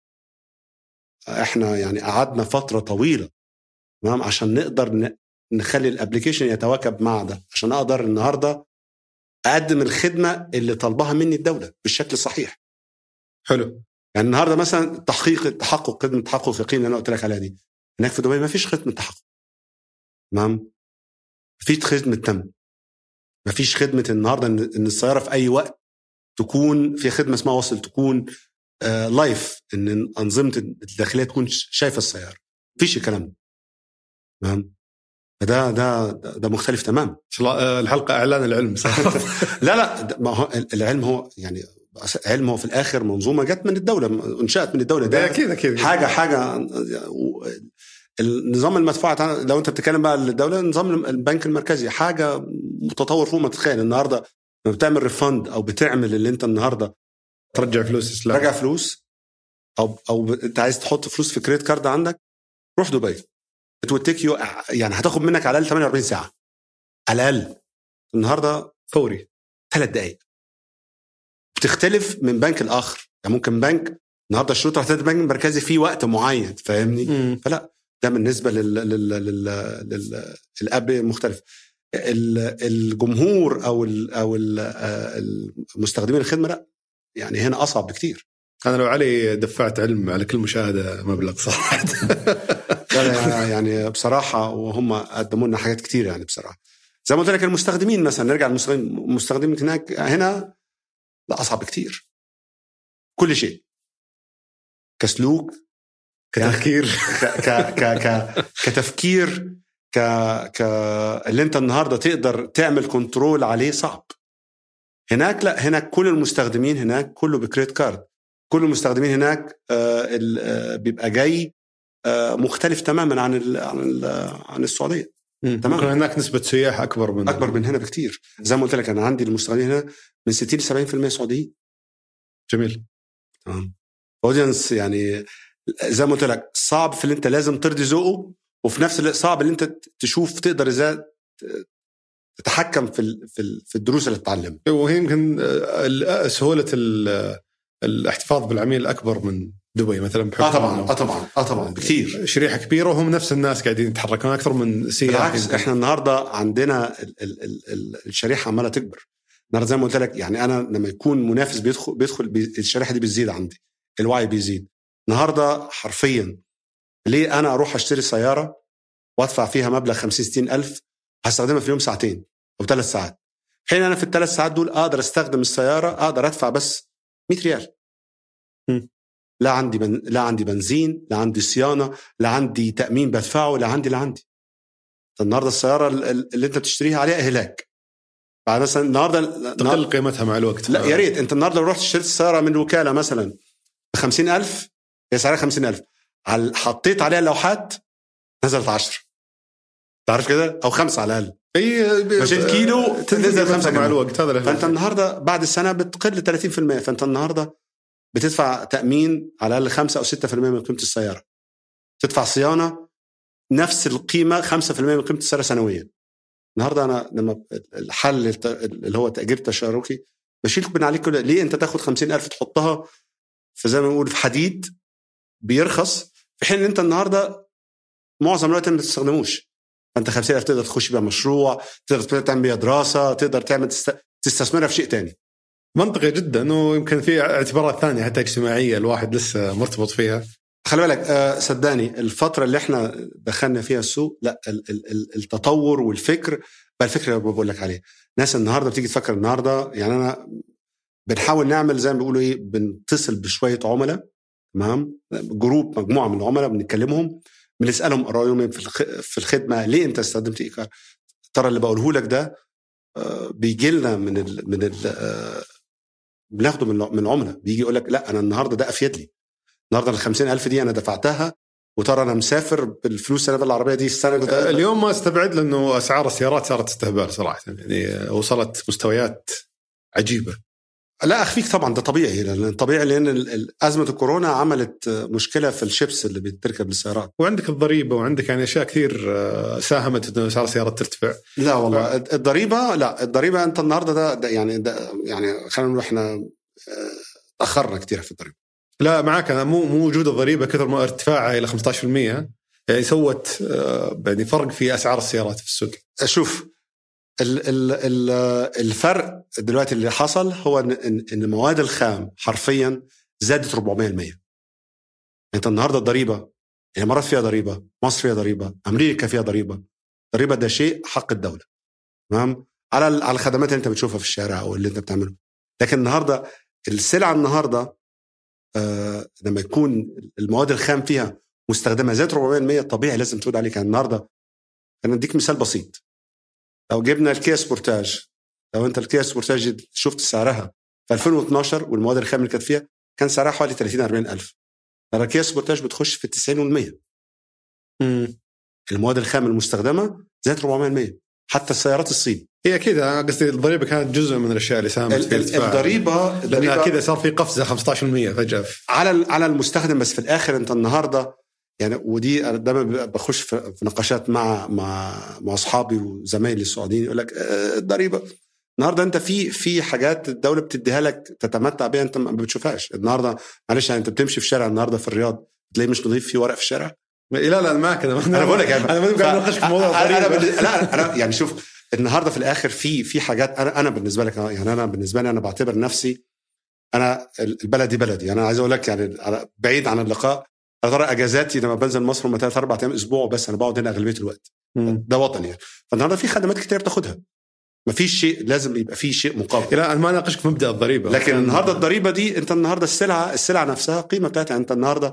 احنا يعني قعدنا فتره طويله تمام عشان نقدر نخلي الابلكيشن يتواكب مع ده عشان اقدر النهارده اقدم الخدمه اللي طالبها مني الدوله بالشكل الصحيح حلو يعني النهارده مثلا تحقيق التحقق خدمه التحقق اليقيني اللي انا قلت لك عليها دي هناك في دبي ما فيش خدمه تحقق تمام في خدمه تم ما فيش خدمه النهارده ان السياره في اي وقت تكون في خدمه اسمها وصل تكون آه لايف ان انظمه الداخليه تكون شايفه السياره فيش الكلام ده تمام فده ده ده مختلف تمام الحلقه اعلان العلم لا لا ما هو العلم هو يعني علم هو في الاخر منظومه جت من الدوله انشات من الدوله ده اكيد اكيد حاجه حاجه النظام المدفوعات لو انت بتتكلم بقى الدوله نظام البنك المركزي حاجه متطور فوق ما تتخيل النهارده لما بتعمل ريفند او بتعمل اللي انت النهارده ترجع فلوس ترجع فلوس او او انت عايز تحط فلوس في كريدت كارد عندك روح دبي تيك يو يعني هتاخد منك على الاقل 48 ساعه على الاقل النهارده فوري ثلاث دقائق بتختلف من بنك لاخر يعني ممكن بنك النهارده الشروط بتاعت البنك المركزي في وقت معين فاهمني مم. فلا ده بالنسبه لل لل لل لل للاب مختلف الجمهور او ال او المستخدمين الخدمه لا يعني هنا اصعب بكثير انا لو علي دفعت علم على كل مشاهده مبلغ صراحه يعني بصراحه وهم قدموا لنا حاجات كثير يعني بصراحه زي ما قلت لك المستخدمين مثلا نرجع للمستخدمين المستخدمين هناك هنا لا اصعب بكثير كل شيء كسلوك كتفكير ك ك ك ك كتفكير ك ك اللي انت النهارده تقدر تعمل كنترول عليه صعب هناك لا هناك كل المستخدمين هناك كله بكريت كارد كل المستخدمين هناك آه آه بيبقى جاي آه مختلف تماما عن ال عن ال عن السعوديه تمام هناك نسبه سياح اكبر من اكبر من هنا بكثير زي ما قلت لك انا عندي المستخدمين هنا من 60 ل 70% سعوديين جميل تمام اودينس يعني زي ما قلت لك صعب في اللي انت لازم ترضي ذوقه وفي نفس الوقت صعب اللي انت تشوف تقدر ازاي تتحكم في في الدروس اللي تتعلمها وهي يمكن سهوله الاحتفاظ بالعميل اكبر من دبي مثلا اه طبعا اه طبعا اه طبعا بكثير شريحه كبيره وهم نفس الناس قاعدين يتحركون اكثر من سياح بالعكس احنا النهارده عندنا ال ال ال الشريحه عماله تكبر النهارده زي ما قلت لك يعني انا لما يكون منافس بيدخل بيدخل بي الشريحه دي بتزيد عندي الوعي بيزيد النهارده حرفيا ليه انا اروح اشتري سياره وادفع فيها مبلغ 50 60 الف هستخدمها في اليوم ساعتين او ثلاث ساعات حين انا في الثلاث ساعات دول اقدر استخدم السياره اقدر ادفع بس 100 ريال م. لا عندي بن... لا عندي بنزين لا عندي صيانه لا عندي تامين بدفعه لا عندي لا عندي النهارده السياره اللي انت بتشتريها عليها اهلاك بعد مثلا النهارده تقل قيمتها مع الوقت لا يا ريت انت النهارده لو رحت اشتريت السياره من الوكاله مثلا ب 50000 هي سعرها 50000 على حطيت عليها لوحات نزلت 10 تعرف كده او خمسه على الاقل اي مشيت كيلو تنزل خمسه مع الوقت هذا فانت النهارده بعد السنه بتقل 30% فانت النهارده بتدفع تامين على الاقل 5 او 6% من قيمه السياره تدفع صيانه نفس القيمه 5% من قيمه السياره سنويا النهارده انا لما الحل اللي هو تاجير تشاركي بشيل من عليك كل ليه انت تاخد 50000 تحطها في زي ما بنقول في حديد بيرخص في حين ان انت النهارده معظم الوقت ما بتستخدموش فانت 50000 تقدر تخش بيها مشروع تقدر تعمل بيها دراسه تقدر تعمل تست... تستثمرها في شيء تاني منطقي جدا ويمكن في اعتبارات ثانيه حتى اجتماعيه الواحد لسه مرتبط فيها خلي بالك آه صدقني الفتره اللي احنا دخلنا فيها السوق لا التطور والفكر بقى الفكر اللي بقول لك عليه ناس النهارده بتيجي تفكر النهارده يعني انا بنحاول نعمل زي ما بيقولوا ايه بنتصل بشويه عملاء تمام جروب مجموعه من العملاء بنتكلمهم بنسالهم رايهم في الخدمه ليه انت استخدمت ايكار ترى اللي بقوله لك ده آه، بيجي لنا من ال من ال آه، بناخده من من العملاء بيجي يقول لك لا انا النهارده ده افيد لي النهارده ال 50000 دي انا دفعتها وترى انا مسافر بالفلوس انا بالعربيه دي السنه ده اليوم ما استبعد لانه اسعار السيارات صارت استهبال صراحه يعني وصلت مستويات عجيبه لا اخفيك طبعا ده طبيعي لان طبيعي لان ازمه الكورونا عملت مشكله في الشيبس اللي بتركب للسيارات وعندك الضريبه وعندك يعني اشياء كثير آه، ساهمت انه اسعار السيارات ترتفع لا والله ف... الضريبه لا الضريبه انت النهارده ده, ده يعني ده يعني خلينا نقول احنا آه، تاخرنا كثير في الضريبه لا معك انا مو مو وجود الضريبه كثر ما ارتفاعها الى 15% يعني سوت آه، يعني فرق في اسعار السيارات في السوق شوف ال ال ال الفرق دلوقتي اللي حصل هو ان ان المواد الخام حرفيا زادت 400% انت النهارده الضريبه الامارات فيها ضريبه مصر فيها ضريبه امريكا فيها ضريبه ضريبه ده شيء حق الدوله تمام على على الخدمات اللي انت بتشوفها في الشارع او اللي انت بتعمله لكن النهارده السلعه النهارده آه لما يكون المواد الخام فيها مستخدمه زادت 400% طبيعي لازم تقول عليك يعني النهارده انا اديك مثال بسيط لو جبنا الكيا سبورتاج لو انت الكيا سبورتاج شفت سعرها في 2012 والمواد الخام اللي كانت فيها كان سعرها حوالي 30 40 الف ترى الكيا سبورتاج بتخش في 90 و100 المواد الخام المستخدمه زادت 400% حتى السيارات الصين هي اكيد قصدي الضريبه كانت جزء من الاشياء اللي ساهمت في الضريبه لان كذا صار في قفزه 15% فجاه على على المستخدم بس في الاخر انت النهارده يعني ودي انا دايما بخش في نقاشات مع مع مع اصحابي وزمايلي السعوديين يقول لك آه، الضريبه النهارده انت في في حاجات الدوله بتديها لك تتمتع بيها انت ما بتشوفهاش النهارده معلش يعني انت بتمشي في شارع النهارده في الرياض تلاقي مش نظيف في ورق في الشارع لا لا معك انا انا بقول لك يعني انا ما قاعد اناقشك في موضوع الضريبه لا انا يعني شوف النهارده في الاخر في في حاجات انا انا بالنسبه لك يعني انا بالنسبه لي انا بعتبر نفسي انا البلد دي بلدي انا عايز اقول لك يعني بعيد عن اللقاء انا ترى اجازاتي لما بنزل مصر هم ثلاث اربع ايام اسبوع بس انا بقعد هنا اغلبيه الوقت مم. ده وطني يعني فالنهارده في خدمات كتير بتاخدها ما فيش شيء لازم يبقى في شيء مقابل لا انا ما اناقشك في مبدا الضريبه لكن النهارده الضريبه دي انت النهارده السلعه السلعه نفسها قيمه بتاعتها انت النهارده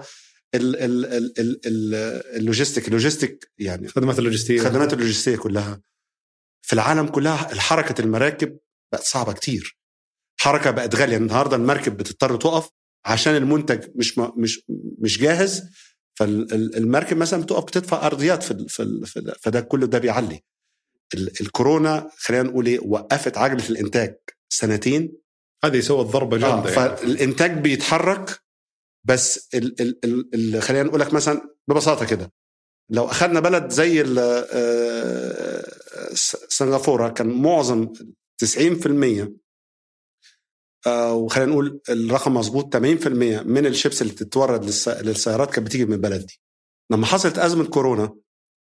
اللوجيستيك اللوجيستيك يعني الخدمات اللوجستيه الخدمات اللوجستيه كلها في العالم كلها حركه المراكب بقت صعبه كتير حركه بقت غاليه النهارده المركب بتضطر تقف عشان المنتج مش مش مش جاهز فالمركب مثلا بتقف بتدفع ارضيات في في فده كله ده بيعلي الكورونا خلينا نقول ايه وقفت عجله الانتاج سنتين هذه سوت ضربه جامده آه يعني. فالانتاج بيتحرك بس ال ال ال خلينا نقول لك مثلا ببساطه كده لو اخذنا بلد زي آه، سنغافوره كان معظم 90% آه، وخلينا نقول الرقم مظبوط 80% من الشيبس اللي بتتورد للسيارات كانت بتيجي من البلد دي لما حصلت ازمه كورونا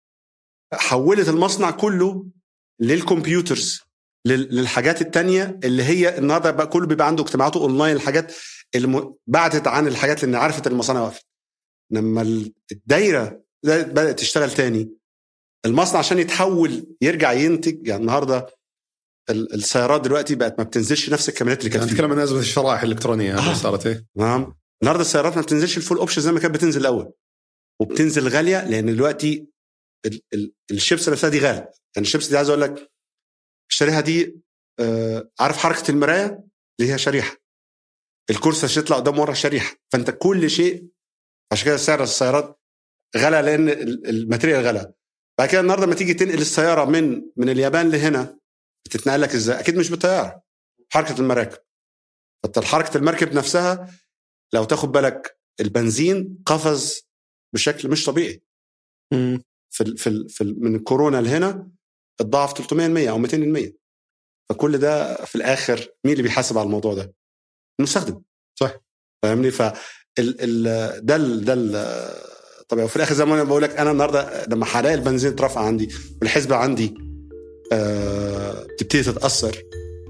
حولت المصنع كله للكمبيوترز للحاجات التانية اللي هي النهارده بقى كله بيبقى عنده اجتماعاته اونلاين الحاجات اللي بعدت عن الحاجات اللي عرفت المصانع وقفت لما الدايره بدات تشتغل تاني المصنع عشان يتحول يرجع ينتج يعني النهارده السيارات دلوقتي بقت ما بتنزلش نفس الكاميرات اللي كانت يعني نتكلم عن ازمه الشرائح الالكترونيه آه. صارت ايه نعم النهارده السيارات ما بتنزلش الفول اوبشن زي ما كانت بتنزل الاول وبتنزل غاليه لان دلوقتي ال ال الشيبس نفسها دي غاليه يعني الشيبس دي عايز اقول لك الشريحه دي آه عارف حركه المرايه اللي هي شريحه الكرسي عشان يطلع قدام ورا شريحه فانت كل شيء عشان كده سعر السيارات غلى لان الماتريال غلى بعد كده النهارده لما تيجي تنقل السياره من من اليابان لهنا بتتنقل لك ازاي؟ اكيد مش بالطياره حركه المراكب حركه المركب نفسها لو تاخد بالك البنزين قفز بشكل مش طبيعي مم. في ال في, ال في ال من الكورونا لهنا اتضاعف 300% او 200% فكل ده في الاخر مين اللي بيحاسب على الموضوع ده؟ المستخدم صح فاهمني ف ال ال ده ال ده ال طبعا وفي الاخر زي ما انا بقول لك انا النهارده لما هلاقي البنزين اترفع عندي والحسبه عندي آه بتبتدي تتاثر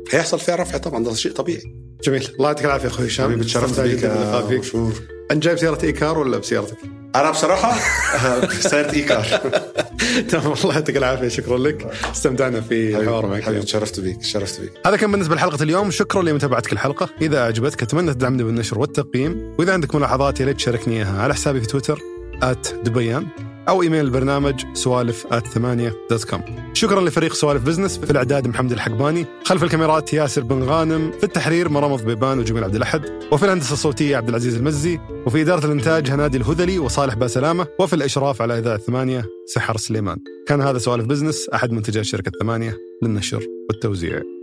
هيحصل فيها رفع طبعا ده شيء طبيعي جميل الله يعطيك العافيه اخوي هشام حبيبي تشرفت بيك باللقاء فيك مشهور انت جايب سياره ايكار ولا بسيارتك؟ انا بصراحه سياره ايكار تمام الله يعطيك العافيه شكرا لك استمتعنا في الحوار معك حبيبي تشرفت بيك تشرفت بيك هذا كان بالنسبه لحلقه اليوم شكرا لمتابعتك الحلقه اذا اعجبتك اتمنى تدعمني بالنشر والتقييم واذا عندك ملاحظات يا ريت تشاركني اياها على حسابي في تويتر دبيان او ايميل البرنامج سوالف ثمانية دوت كوم شكرا لفريق سوالف بزنس في الاعداد محمد الحقباني خلف الكاميرات ياسر بن غانم في التحرير مرمض بيبان وجميل عبد الاحد وفي الهندسه الصوتيه عبد العزيز المزي وفي اداره الانتاج هنادي الهذلي وصالح باسلامه وفي الاشراف على اذاعه ثمانية سحر سليمان كان هذا سوالف بزنس احد منتجات شركه ثمانية للنشر والتوزيع